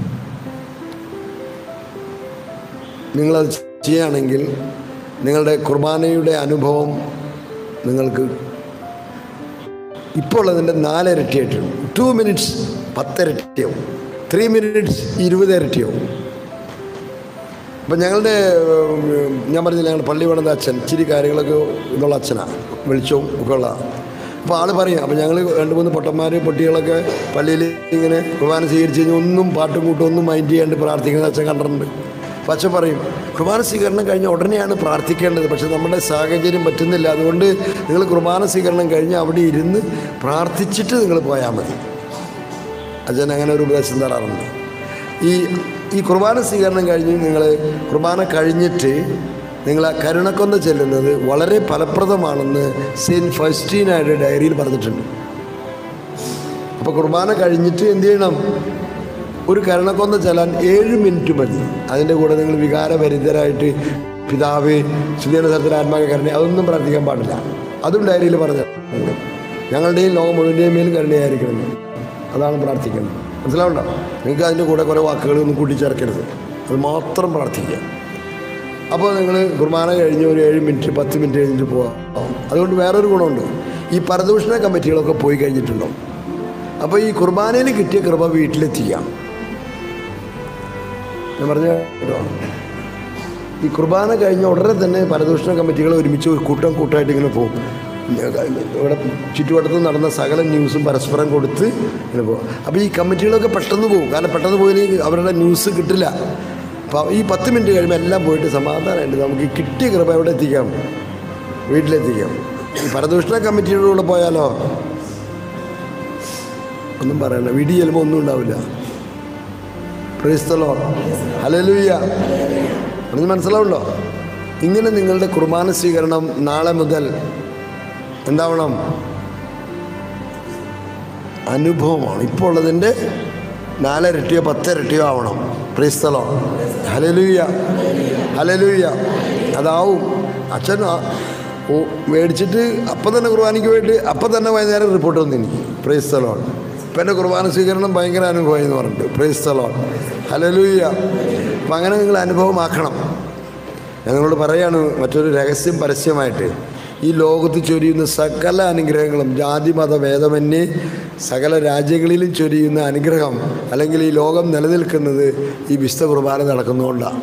നിങ്ങളത് ചെയ്യുകയാണെങ്കിൽ നിങ്ങളുടെ കുർബാനയുടെ അനുഭവം നിങ്ങൾക്ക് ഇപ്പോൾ അതിൻ്റെ നാലിരട്ടിയായിട്ടുണ്ട് ടു മിനിറ്റ്സ് പത്തിരട്ടിയാവും ത്രീ മിനിറ്റ്സ് ഇരുപത് ഇരട്ടിയാവും അപ്പം ഞങ്ങളുടെ ഉം, ഞാൻ പറഞ്ഞില്ല ഞങ്ങളുടെ പള്ളി പണിത അച്ഛൻ ഇച്ചിരി കാര്യങ്ങളൊക്കെ ഇതുള്ള അച്ഛനാണ് വെളിച്ചവും ഒക്കെ ഉള്ള അപ്പോൾ ആൾ പറയും അപ്പോൾ ഞങ്ങൾ രണ്ട് മൂന്ന് പൊട്ടന്മാർ പൊട്ടികളൊക്കെ പള്ളിയിൽ ഇങ്ങനെ കുർബാന സ്വീകരിച്ച് കഴിഞ്ഞാൽ ഒന്നും പാട്ടും കൂട്ടും ഒന്നും മൈൻഡ് ചെയ്യാണ്ട് പ്രാർത്ഥിക്കുന്നത് അച്ഛൻ കണ്ടിട്ടുണ്ട് അപ്പോൾ അച്ഛൻ പറയും കുർബാന സ്വീകരണം കഴിഞ്ഞ ഉടനെയാണ് പ്രാർത്ഥിക്കേണ്ടത് പക്ഷേ നമ്മുടെ സാഹചര്യം പറ്റുന്നില്ല അതുകൊണ്ട് നിങ്ങൾ കുർബാന സ്വീകരണം കഴിഞ്ഞ് അവിടെ ഇരുന്ന് പ്രാർത്ഥിച്ചിട്ട് നിങ്ങൾ പോയാൽ മതി അച്ഛൻ അങ്ങനെ ഒരു ഉപദേശം തരാറുണ്ട് ഈ ഈ കുർബാന സ്വീകരണം കഴിഞ്ഞ് നിങ്ങൾ കുർബാന കഴിഞ്ഞിട്ട് നിങ്ങൾ ആ കരുണക്കൊന്ന ചെല്ലുന്നത് വളരെ ഫലപ്രദമാണെന്ന് സെയിൻറ്റ് ഫസ്റ്റീനായുടെ ഡയറിയിൽ പറഞ്ഞിട്ടുണ്ട് അപ്പോൾ കുർബാന കഴിഞ്ഞിട്ട് എന്ത് ചെയ്യണം ഒരു കരുണക്കൊന്ന ചെല്ലാൻ ഏഴ് മിനിറ്റ് മതി അതിൻ്റെ കൂടെ നിങ്ങൾ വികാരഭരിതരായിട്ട് പിതാവ് ശുദ്ധീകരണ സ്ഥലത്തിൽ ആത്മാക്ക കരുണ അതൊന്നും പ്രാർത്ഥിക്കാൻ പാടില്ല അതും ഡയറിയിൽ പറഞ്ഞിട്ടുണ്ട് ഞങ്ങളുടെയും ലോകം മുഴുവൻ്റെയും മേൽ കരുണയായിരിക്കണം അതാണ് പ്രാർത്ഥിക്കുന്നത് മനസ്സിലാവണ്ട നിങ്ങൾക്ക് അതിൻ്റെ കൂടെ കുറേ വാക്കുകളൊന്നും കൂട്ടിച്ചേർക്കരുത് അത് മാത്രം പ്രാർത്ഥിക്കുക അപ്പോൾ നിങ്ങൾ കുർബാന കഴിഞ്ഞ് ഒരു ഏഴ് മിനിറ്റ് പത്ത് മിനിറ്റ് കഴിഞ്ഞിട്ട് പോകാം അതുകൊണ്ട് വേറൊരു ഗുണമുണ്ട് ഈ പരദൂഷണ കമ്മിറ്റികളൊക്കെ പോയി കഴിഞ്ഞിട്ടുണ്ടോ അപ്പോൾ ഈ കുർബാനയിൽ കിട്ടിയ കൃപ വീട്ടിലെത്തിക്കാം ഞാൻ പറഞ്ഞ കേട്ടോ ഈ കുർബാന കഴിഞ്ഞ ഉടനെ തന്നെ പരദൂഷണ കമ്മിറ്റികൾ ഒരുമിച്ച് ഒരു കൂട്ടം കൂട്ടമായിട്ട് ഇങ്ങനെ പോകും ഇവിടെ ചുറ്റുവട്ടത്ത് നടന്ന സകല ന്യൂസും പരസ്പരം കൊടുത്ത് ഇങ്ങനെ പോകും അപ്പോൾ ഈ കമ്മിറ്റികളൊക്കെ പെട്ടെന്ന് പോകും കാരണം പെട്ടെന്ന് പോയി അവരുടെ ന്യൂസ് കിട്ടില്ല അപ്പോൾ ഈ പത്ത് മിനിറ്റ് കഴിയുമ്പോൾ എല്ലാം പോയിട്ട് സമാധാനമായിട്ട് നമുക്ക് ഈ കിട്ടിയ കൃപ എവിടെ എത്തിക്കാം വീട്ടിലെത്തിക്കാം ഈ പരദൂഷണ കമ്മിറ്റിയുടെ കൂടെ പോയാലോ ഒന്നും പറയണ്ട വീട്ടിൽ ചെല്ലുമ്പോൾ ഒന്നും ഉണ്ടാവില്ല പ്രേസ്തലോ ഹലലുയ്യ പറഞ്ഞ് മനസ്സിലാവുണ്ടോ ഇങ്ങനെ നിങ്ങളുടെ കുർബാന സ്വീകരണം നാളെ മുതൽ എന്താവണം അനുഭവമാണ് ഇപ്പോൾ ഉള്ളതിൻ്റെ നാലിരട്ടിയോ പത്തിരട്ടിയോ ആവണം പ്രീസ്തലോ ഹലലുയ്യ ഹലലുയ്യ അതാവും അച്ഛൻ ആ- ഓ മേടിച്ചിട്ട് അപ്പം തന്നെ കുർബാനയ്ക്ക് പോയിട്ട് അപ്പം തന്നെ വൈകുന്നേരം റിപ്പോർട്ട് വന്നു എനിക്ക് പ്രീസ്തലോൺ ഇപ്പം എൻ്റെ കുർബാന സ്വീകരണം ഭയങ്കര അനുഭവമായി എന്ന് പറഞ്ഞിട്ട് പ്രീസ്തലോൺ ഹലലുയ്യ അപ്പം അങ്ങനെ നിങ്ങൾ അനുഭവമാക്കണം ഞാൻ നിങ്ങളോട് പറയാണ് മറ്റൊരു രഹസ്യം പരസ്യമായിട്ട് ഈ ലോകത്ത് ചൊരിയുന്ന സകല അനുഗ്രഹങ്ങളും ജാതി മത ഭേദമന്യേ സകല രാജ്യങ്ങളിലും ചൊരിയുന്ന അനുഗ്രഹം അല്ലെങ്കിൽ ഈ ലോകം നിലനിൽക്കുന്നത് ഈ വിശുദ്ധ കുർബാന നടക്കുന്നതുകൊണ്ടാണ്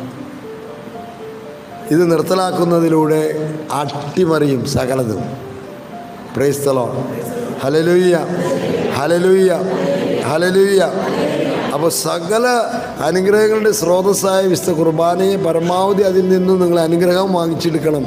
ഇത് നിർത്തലാക്കുന്നതിലൂടെ അട്ടിമറിയും സകലതും പ്രൈസ്തലോ ഹലലുയ്യ ഹലലുയ്യ ഹലലുയ്യ അപ്പോൾ സകല അനുഗ്രഹങ്ങളുടെ സ്രോതസ്സായ വിശുദ്ധ കുർബാനയെ പരമാവധി അതിൽ നിന്നും നിങ്ങൾ അനുഗ്രഹം വാങ്ങിച്ചെടുക്കണം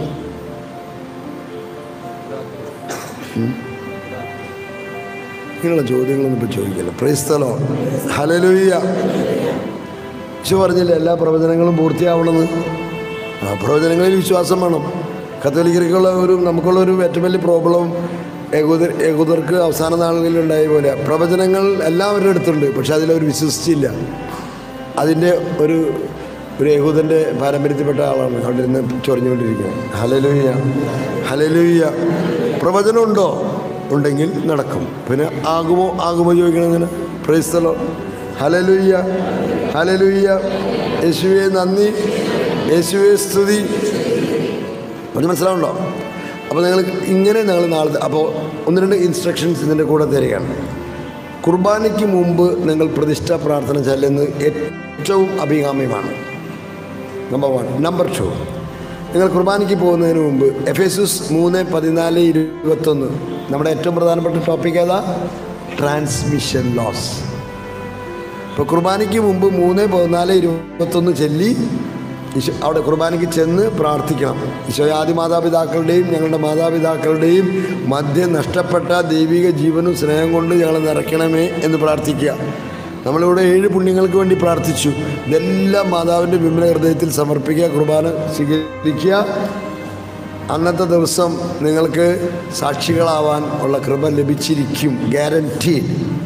ഉം. നിങ്ങളുടെ ചോദ്യങ്ങളൊന്നും ഇപ്പോൾ ചോദിക്കില്ല പ്രൈസ്തലോ ഹലലുയ്യ ഈശോ പറഞ്ഞില്ല എല്ലാ പ്രവചനങ്ങളും പൂർത്തിയാവണമെന്ന് ആ പ്രവചനങ്ങളിൽ വിശ്വാസം വേണം കത്തോലിക്കർക്കുള്ള ഒരു നമുക്കുള്ള ഒരു ഏറ്റവും വലിയ പ്രോബ്ലം ഏകോദർ ഏകോദർക്ക് അവസാന നാളുകളിൽ ഉണ്ടായ പോലെ പ്രവചനങ്ങൾ എല്ലാവരുടെ അടുത്തുണ്ട് പക്ഷെ അതിലവർ വിശ്വസിച്ചില്ല അതിൻ്റെ ഒരു ഒരു യഹൂദൻ്റെ പാരമ്പര്യത്തിൽപ്പെട്ട ആളാണ് അവിടെ ഇരുന്ന് ചൊറിഞ്ഞുകൊണ്ടിരിക്കുന്നത് ഹലലുയ്യ ഹലലുയ്യ പ്രവചനമുണ്ടോ ഉണ്ടെങ്കിൽ നടക്കും പിന്നെ ആകുമോ ആകുമോ ചോദിക്കണമെങ്കിൽ പ്രൈസ്തലോ ഹലലുയ്യ ഹലലുയ്യ യേശുവെ നന്ദി യേശുവെ സ്തുതി അത് മനസ്സിലാവുണ്ടോ അപ്പോൾ നിങ്ങൾ ഇങ്ങനെ നിങ്ങൾ നാളെ അപ്പോൾ ഒന്ന് രണ്ട് ഇൻസ്ട്രക്ഷൻസ് ഇതിൻ്റെ കൂടെ തരികയാണ് കുർബാനയ്ക്ക് മുമ്പ് നിങ്ങൾ പ്രതിഷ്ഠാ പ്രാർത്ഥന ചെല്ലുന്നത് ഏറ്റവും അഭികാമ്യമാണ് നമ്പർ വൺ നമ്പർ ടു നിങ്ങൾ കുർബാനയ്ക്ക് പോകുന്നതിന് മുമ്പ് എഫ് എസ് എസ് മൂന്ന് പതിനാല് ഇരുപത്തൊന്ന് നമ്മുടെ ഏറ്റവും പ്രധാനപ്പെട്ട ടോപ്പിക് ഏതാ ട്രാൻസ്മിഷൻ ലോസ് ഇപ്പോൾ കുർബാനയ്ക്ക് മുമ്പ് മൂന്ന് പതിനാല് ഇരുപത്തൊന്ന് ചൊല്ലി ഈശോ അവിടെ കുർബാനയ്ക്ക് ചെന്ന് പ്രാർത്ഥിക്കണം ഈശോ ആദ്യ മാതാപിതാക്കളുടെയും ഞങ്ങളുടെ മാതാപിതാക്കളുടെയും മധ്യം നഷ്ടപ്പെട്ട ദൈവിക ജീവനും സ്നേഹം കൊണ്ട് ഞങ്ങളെ നിറയ്ക്കണമേ എന്ന് പ്രാർത്ഥിക്കുക നമ്മളിവിടെ ഏഴ് പുണ്യങ്ങൾക്ക് വേണ്ടി പ്രാർത്ഥിച്ചു ഇതെല്ലാം മാതാവിൻ്റെ വിമല ഹൃദയത്തിൽ സമർപ്പിക്കുക കുർബാന സ്വീകരിക്കുക അന്നത്തെ ദിവസം നിങ്ങൾക്ക് സാക്ഷികളാവാൻ ഉള്ള കൃപ ലഭിച്ചിരിക്കും ഗ്യാരൻറ്റി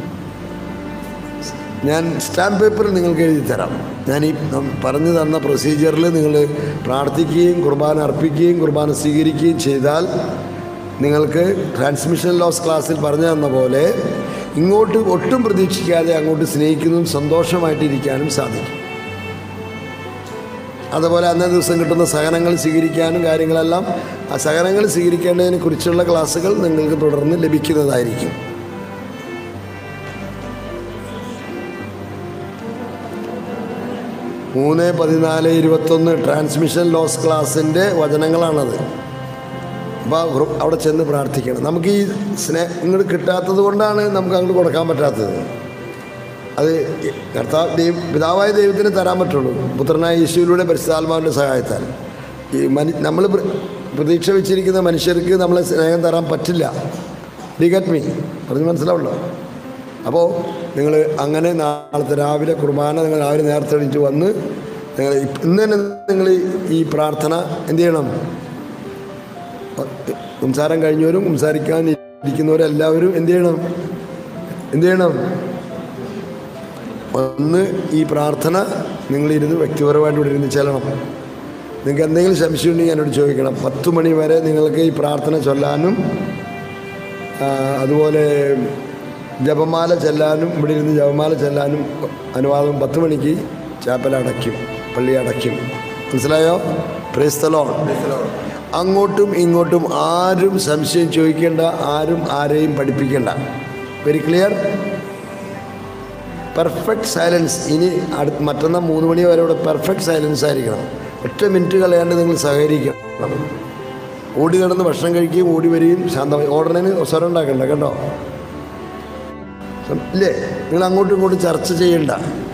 ഞാൻ സ്റ്റാമ്പ് പേപ്പറിൽ നിങ്ങൾക്ക് എഴുതി തരാം ഞാൻ ഈ നം- പറഞ്ഞു തന്ന പ്രൊസീജിയറിൽ നിങ്ങൾ പ്രാർത്ഥിക്കുകയും കുർബാന അർപ്പിക്കുകയും കുർബാന സ്വീകരിക്കുകയും ചെയ്താൽ നിങ്ങൾക്ക് ട്രാൻസ്മിഷൻ ലോസ് ക്ലാസ്സിൽ പറഞ്ഞു തന്ന പോലെ ഇങ്ങോട്ട് ഒട്ടും പ്രതീക്ഷിക്കാതെ അങ്ങോട്ട് സ്നേഹിക്കുന്നതും സന്തോഷമായിട്ടിരിക്കാനും സാധിക്കും അതുപോലെ അന്നേ ദിവസം കിട്ടുന്ന സഹനങ്ങൾ സ്വീകരിക്കാനും കാര്യങ്ങളെല്ലാം ആ സഹനങ്ങൾ സ്വീകരിക്കേണ്ടതിനെ കുറിച്ചുള്ള ക്ലാസ്സുകൾ നിങ്ങൾക്ക് തുടർന്ന് ലഭിക്കുന്നതായിരിക്കും മൂന്ന് പതിനാല് ഇരുപത്തൊന്ന് ട്രാൻസ്മിഷൻ ലോസ് ക്ലാസ്സിൻ്റെ വചനങ്ങളാണത് അപ്പോൾ ആ ഗ്രൂപ്പ് അവിടെ ചെന്ന് പ്രാർത്ഥിക്കണം നമുക്ക് ഈ സ്നേഹം ഇങ്ങോട്ട് കിട്ടാത്തത് കൊണ്ടാണ് നമുക്ക് അങ്ങോട്ട് കൊടുക്കാൻ പറ്റാത്തത് അത് കർത്താവ് ദൈവ പിതാവായ ദൈവത്തിന് തരാൻ പറ്റുള്ളൂ പുത്രനായ യേശുവിലൂടെ പരിശുദ്ധാത്മാവിൻ്റെ സഹായത്താൽ ഈ മനു നമ്മൾ പ്ര- പ്രതീക്ഷ വെച്ചിരിക്കുന്ന മനുഷ്യർക്ക് നമ്മളെ സ്നേഹം തരാൻ പറ്റില്ല ഡി ഗറ്റ് മീ പറഞ്ഞ് മനസ്സിലാവുണ്ടോ അപ്പോൾ നിങ്ങൾ അങ്ങനെ നാളത്തെ രാവിലെ കുർബാന നിങ്ങൾ രാവിലെ നേരത്തെ എണീറ്റ് വന്ന് നിങ്ങൾ ഇപ്പ- ഇന്ന് തന്നെ നിങ്ങൾ ഈ പ്രാർത്ഥന എന്ത് ചെയ്യണം സംസാരം കഴിഞ്ഞവരും സംസാരിക്കാൻ ഇരിക്കുന്നവരും എല്ലാവരും എന്ത് ചെയ്യണം എന്ത് ചെയ്യണം ഒന്ന് ഈ പ്രാർത്ഥന നിങ്ങളിരുന്ന് വ്യക്തിപരമായിട്ട് ഇവിടെ ഇരുന്ന് ചെല്ലണം നിങ്ങൾക്ക് എന്തെങ്കിലും സംശയം ഉണ്ടെങ്കിൽ എന്നോട് ചോദിക്കണം പത്ത് മണി വരെ നിങ്ങൾക്ക് ഈ പ്രാർത്ഥന ചൊല്ലാനും ആ, അതുപോലെ ജപമാല ചെല്ലാനും ഇവിടെ ഇരുന്ന് ജപമാല ചെല്ലാനും അനുവാദം പത്ത് മണിക്ക് ചാപ്പൽ അടയ്ക്കും പള്ളി അടയ്ക്കും മനസ്സിലായോ പ്രേസ്തലോ അങ്ങോട്ടും ഇങ്ങോട്ടും ആരും സംശയം ചോദിക്കേണ്ട ആരും ആരെയും പഠിപ്പിക്കേണ്ട വെരി ക്ലിയർ പെർഫെക്റ്റ് സൈലൻസ് ഇനി അടുത്ത് മറ്റന്നാൾ മൂന്ന് മണി വരെ ഇവിടെ പെർഫെക്റ്റ് സൈലൻസ് ആയിരിക്കണം ഒറ്റ മിനിറ്റ് കളയാണ്ട് നിങ്ങൾ സഹകരിക്കണം ഓടി നടന്ന് ഭക്ഷണം കഴിക്കുകയും ഓടി വരികയും ശാന്തമായി ഓടണേന് സ്വരം ഉണ്ടാക്കണ്ട കേട്ടോ ഇല്ലേ നിങ്ങൾ അങ്ങോട്ടും ഇങ്ങോട്ടും ചർച്ച ചെയ്യണ്ട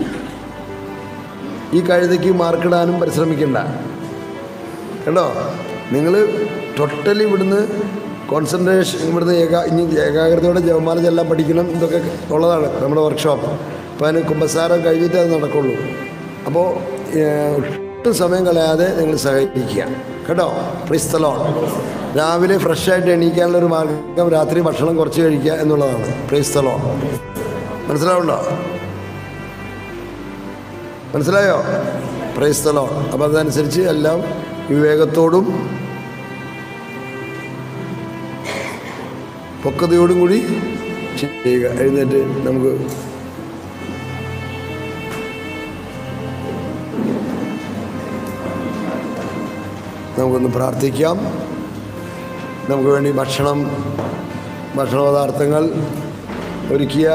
ഈ കഴുതയ്ക്ക് മാർക്കിടാനും പരിശ്രമിക്കണ്ട കേട്ടോ നിങ്ങൾ ടോട്ടലി ഇവിടുന്ന് കോൺസെൻട്രേഷൻ ഇവിടുന്ന് ഏകാ ഇനി ഏകാഗ്രതയോടെ ജവമാല ചെല്ലാൻ പഠിക്കണം ഇതൊക്കെ ഉള്ളതാണ് നമ്മുടെ വർക്ക്ഷോപ്പ് അപ്പോൾ അതിന് കുമ്പസാരം കഴിഞ്ഞിട്ട് അത് നടക്കുള്ളൂ അപ്പോൾ ഒട്ടും സമയം കളയാതെ നിങ്ങൾ സഹകരിക്കുക കേട്ടോ പ്രിസ്തലോൺ രാവിലെ ഫ്രഷായിട്ട് എണീക്കാനുള്ള ഒരു മാർഗം രാത്രി ഭക്ഷണം കുറച്ച് കഴിക്കുക എന്നുള്ളതാണ് പ്രിസ്തലോൺ മനസ്സിലാവുണ്ടോ മനസ്സിലായോ പ്രൈസ്തലോ അപ്പം അതനുസരിച്ച് എല്ലാം വിവേകത്തോടും പക്വതയോടും കൂടി ചെയ്യുക എഴുന്നേറ്റ് നമുക്ക് നമുക്കൊന്ന് പ്രാർത്ഥിക്കാം നമുക്ക് വേണ്ടി ഭക്ഷണം ഭക്ഷണ പദാർത്ഥങ്ങൾ ഒരുക്കിയ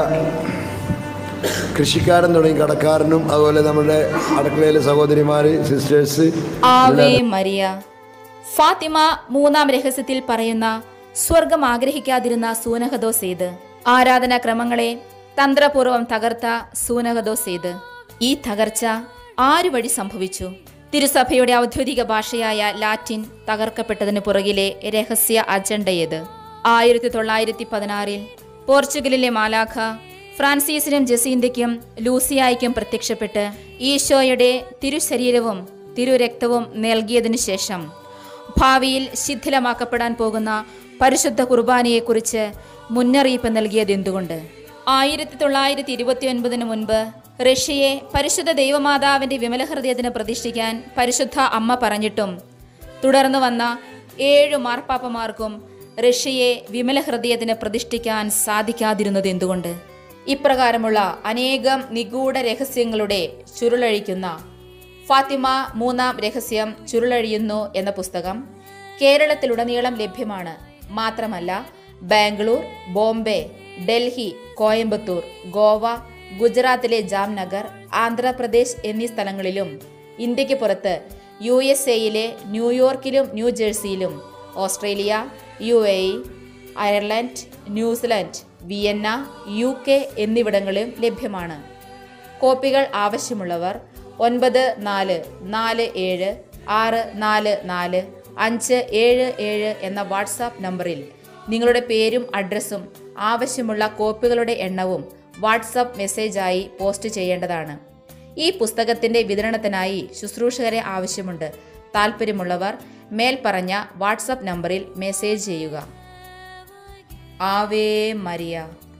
കൃഷിക്കാരൻ തുടങ്ങി കടക്കാരനും അതുപോലെ നമ്മുടെ അടുക്കളയിലെ സഹോദരിമാർ സിസ്റ്റേഴ്സ് ആവേ മരിയ ഫാത്തിമ മൂന്നാം രഹസ്യത്തിൽ പറയുന്ന സ്വർഗം ആഗ്രഹിക്കാതിരുന്ന സൂനഹദോസ് ഏത് ആരാധനാക്രമങ്ങളെ തന്ത്രപൂർവം തകർത്ത സൂനഹദോസ് ഏത് ഈ തകർച്ച ആരു വഴി സംഭവിച്ചു തിരുസഭയുടെ ഔദ്യോഗിക ഭാഷയായ ലാറ്റിൻ തകർക്കപ്പെട്ടതിന് പുറകിലെ രഹസ്യ അജണ്ട ഏത് ആയിരത്തി തൊള്ളായിരത്തി പതിനാറിൽ പോർച്ചുഗലിലെ മാലാഖ ഫ്രാൻസിസിനും ജസീന്തയ്ക്കും ലൂസിയായ്ക്കും പ്രത്യക്ഷപ്പെട്ട് ഈശോയുടെ തിരുശരീരവും തിരുരക്തവും നൽകിയതിനു ശേഷം ഭാവിയിൽ ശിഥിലമാക്കപ്പെടാൻ പോകുന്ന പരിശുദ്ധ കുർബാനയെക്കുറിച്ച് മുന്നറിയിപ്പ് നൽകിയത് എന്തുകൊണ്ട് ആയിരത്തി തൊള്ളായിരത്തി ഇരുപത്തി ഒൻപതിന് മുൻപ് റഷ്യയെ പരിശുദ്ധ ദൈവമാതാവിന്റെ വിമലഹൃദയത്തിന് പ്രതിഷ്ഠിക്കാൻ പരിശുദ്ധ അമ്മ പറഞ്ഞിട്ടും തുടർന്ന് വന്ന ഏഴു മാർപ്പാപ്പമാർക്കും റഷ്യയെ വിമലഹൃദയത്തിന് പ്രതിഷ്ഠിക്കാൻ സാധിക്കാതിരുന്നത് എന്തുകൊണ്ട് ഇപ്രകാരമുള്ള അനേകം നിഗൂഢ രഹസ്യങ്ങളുടെ ചുരുളഴിക്കുന്ന ഫാത്തിമ മൂന്നാം രഹസ്യം ചുരുളഴിയുന്നു എന്ന പുസ്തകം കേരളത്തിലുടനീളം ലഭ്യമാണ് മാത്രമല്ല ബാംഗ്ലൂർ ബോംബെ ഡൽഹി കോയമ്പത്തൂർ ഗോവ ഗുജറാത്തിലെ ജാംനഗർ ആന്ധ്രാപ്രദേശ് എന്നീ സ്ഥലങ്ങളിലും ഇന്ത്യക്ക് പുറത്ത് യു എസ് എയിലെ ന്യൂയോർക്കിലും ന്യൂജേഴ്സിയിലും Australia U A E Ireland New Zealand Vienna U K എന്നിവിടങ്ങളിലും ലഭ്യമാണ് കോപ്പികൾ ആവശ്യമുള്ളവർ ഒൻപത് നാല് നാല് ഏഴ് ആറ് നാല് നാല് അഞ്ച് ഏഴ് ഏഴ് എന്ന വാട്സാപ്പ് നമ്പറിൽ നിങ്ങളുടെ പേരും അഡ്രസ്സും ആവശ്യമുള്ള കോപ്പികളുടെ എണ്ണവും വാട്സാപ്പ് മെസ്സേജായി പോസ്റ്റ് ചെയ്യേണ്ടതാണ് ഈ പുസ്തകത്തിന്റെ വിതരണത്തിനായി ശുശ്രൂഷകരെ ആവശ്യമുണ്ട് താല്പര്യമുള്ളവർ മേൽപ്പറഞ്ഞ വാട്സാപ്പ് നമ്പറിൽ മെസ്സേജ് ചെയ്യുക ആവേ മരിയ